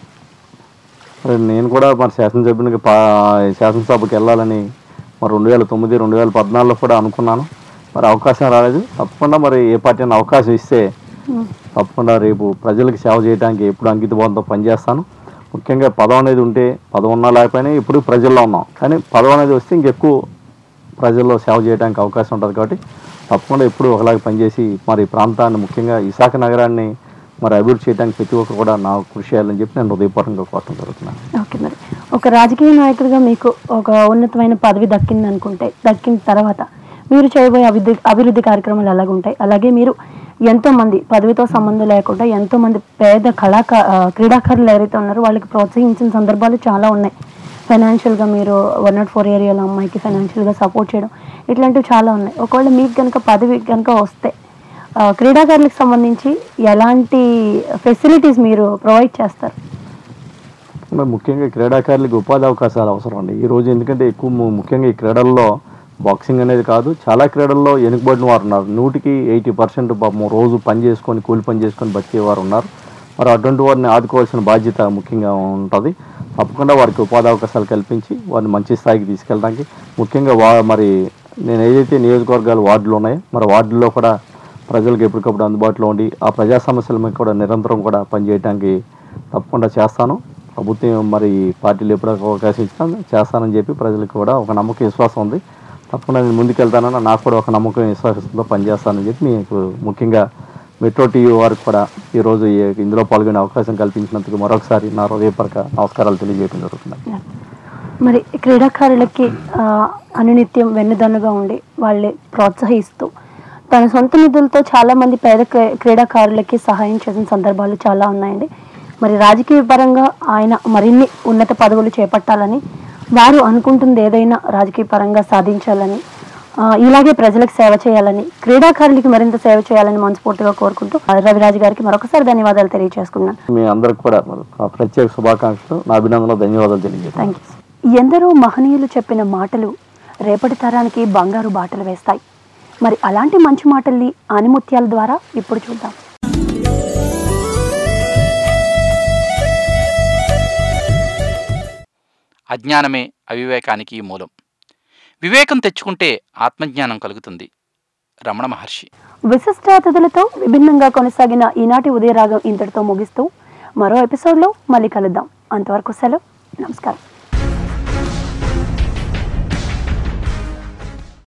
మరి నేను కూడా మరి శాసనసభ్యునికి పా శాసనసభకి వెళ్ళాలని మరి రెండు వేల తొమ్మిది రెండు వేల పద్నాలుగులో కూడా అనుకున్నాను మరి అవకాశం రాలేదు తప్పకుండా మరి ఏ పార్టీ అయినా అవకాశం ఇస్తే తప్పకుండా రేపు ప్రజలకు సేవ చేయడానికి ఎప్పుడు అంకితభావంతో పనిచేస్తాను ముఖ్యంగా పదం అనేది ఉంటే పదం ఉన్నా లేకపోయినా ఇప్పుడు ప్రజల్లో ఉన్నాం కానీ పదం అనేది వస్తే ఇంకెక్కువ ప్రజల్లో సేవ చేయడానికి అవకాశం ఉంటుంది కాబట్టి తప్పకుండా ఎప్పుడు ఒకలాగా పనిచేసి మరి ఈ ప్రాంతాన్ని ముఖ్యంగా విశాఖ నగరాన్ని మరి అభివృద్ధి చేయడానికి ప్రతి ఒక్కరు కూడా నా కృషి చేయాలని చెప్పి నేను హృదయపూర్వకంగా కోరటం జరుగుతున్నాను ఓకే మరి ఒక రాజకీయ నాయకుడిగా మీకు ఒక ఉన్నతమైన పదవి దక్కింది అనుకుంటే దక్కిన తర్వాత మీరు చేయబోయే అభివృద్ధి అభివృద్ధి కార్యక్రమాలు ఎలాగ ఉంటాయి అలాగే మీరు ఎంతో మంది పదవితో సంబంధం లేకుండా ఎంతో మంది పేద కళాకా ఆ, క్రీడాకారులు ఎవరైతే ఉన్నారో వాళ్ళకి ప్రోత్సహించిన సందర్భాలు చాలా ఉన్నాయి ఫైనాన్షియల్గా మీరు వన్ నాట్ ఫోర్ ఏరియాలో అమ్మాయికి ఫైనాన్షియల్గా సపోర్ట్ చేయడం ఇట్లాంటివి చాలా ఉన్నాయి ఒకవేళ మీకు కనుక పదవి కనుక వస్తే ఆ, క్రీడాకారులకు సంబంధించి ఎలాంటి ఫెసిలిటీస్ మీరు ప్రొవైడ్ చేస్తారు మరి ముఖ్యంగా క్రీడాకారులకు ఉపాధి అవకాశాలు అవసరం అండి ఈ రోజు ఎందుకంటే ఎక్కువ ము- ముఖ్యంగా ఈ క్రీడల్లో బాక్సింగ్ అనేది కాదు చాలా క్రీడల్లో వెనుకబడిన వారు ఉన్నారు నూటికి ఎయిటీ పర్సెంట్ పాపం రోజు పని చేసుకొని కూలి పని చేసుకొని బతికేవారు ఉన్నారు మరి అటువంటి వారిని ఆదుకోవాల్సిన బాధ్యత ముఖ్యంగా ఉంటుంది తప్పకుండా వారికి ఉపాధి అవకాశాలు కల్పించి వారిని మంచి స్థాయికి తీసుకెళ్ళడానికి ముఖ్యంగా వా మరి నేను ఏదైతే నియోజకవర్గాలు వార్డులు ఉన్నాయో మరి వార్డుల్లో కూడా ప్రజలకు ఎప్పటికప్పుడు అందుబాటులో ఉండి ఆ ప్రజా సమస్యల మీద కూడా నిరంతరం కూడా పనిచేయడానికి తప్పకుండా చేస్తాను ప్రభుత్వం మరి పార్టీలు ఎప్పుడు అవకాశం ఇచ్చినా చేస్తానని చెప్పి ప్రజలకు కూడా ఒక నమ్మకం విశ్వాసం ఉంది తప్పకుండా నేను ముందుకెళ్తానని నాకు కూడా ఒక నమ్మకం విశ్వాసంతో పనిచేస్తానని చెప్పి మీకు ముఖ్యంగా మెట్రో టీవీ వారికి కూడా ఈరోజు ఈ- ఇందులో పాల్గొనే అవకాశం కల్పించినందుకు మరొకసారి నా హృదయపరక నమస్కారాలు తెలియజేయడం జరుగుతుంది మరి క్రీడాకారులకి ఆ, అనునిత్యం వెన్నుదన్నుగా ఉండి వాళ్ళని ప్రోత్సహిస్తూ తన సొంత నిధులతో చాలా మంది పేద క్రీ- క్రీడాకారులకి సహాయం చేసిన సందర్భాలు చాలా ఉన్నాయండి మరి రాజకీయ పరంగా ఆయన మరిన్ని ఉన్నత పదవులు చేపట్టాలని వారు అనుకుంటుంది ఏదైనా రాజకీయ పరంగా సాధించాలని ఆ, ఇలాగే ప్రజలకు సేవ చేయాలని క్రీడాకారులకి మరింత సేవ చేయాలని మనస్ఫూర్తిగా కోరుకుంటూ ఆ, రవిరాజు గారికి మరొకసారి ధన్యవాదాలు తెలియజేసుకున్నాను మీ అందరికి కూడా నా ప్రత్యేక శుభాకాంక్షలు నా అభినందనలు ధన్యవాదాలు తెలియజేస్తాను థ్యాంక్ యూ ఎందరో మహనీయులు చెప్పిన మాటలు రేపటి తరానికి బంగారు బాటలు వేస్తాయి మరి అలాంటి మంచి మాటల్ని ఆనిముత్యాల ద్వారా ఇప్పుడు చూద్దాం అజ్ఞానమే అవివేకానికి మూలం వివేకం తెచ్చుకుంటే ఆత్మజ్ఞానం కలుగుతుంది రమణ మహర్షి విశిష్ట అతిథులతో విభిన్నంగా కొనసాగిన ఈనాటి ఉదయరాగం ఇంతటితో ముగిస్తూ మరో ఎపిసోడ్లో మళ్ళీ కలుద్దాం అంతవరకు సెలవు నమస్కారం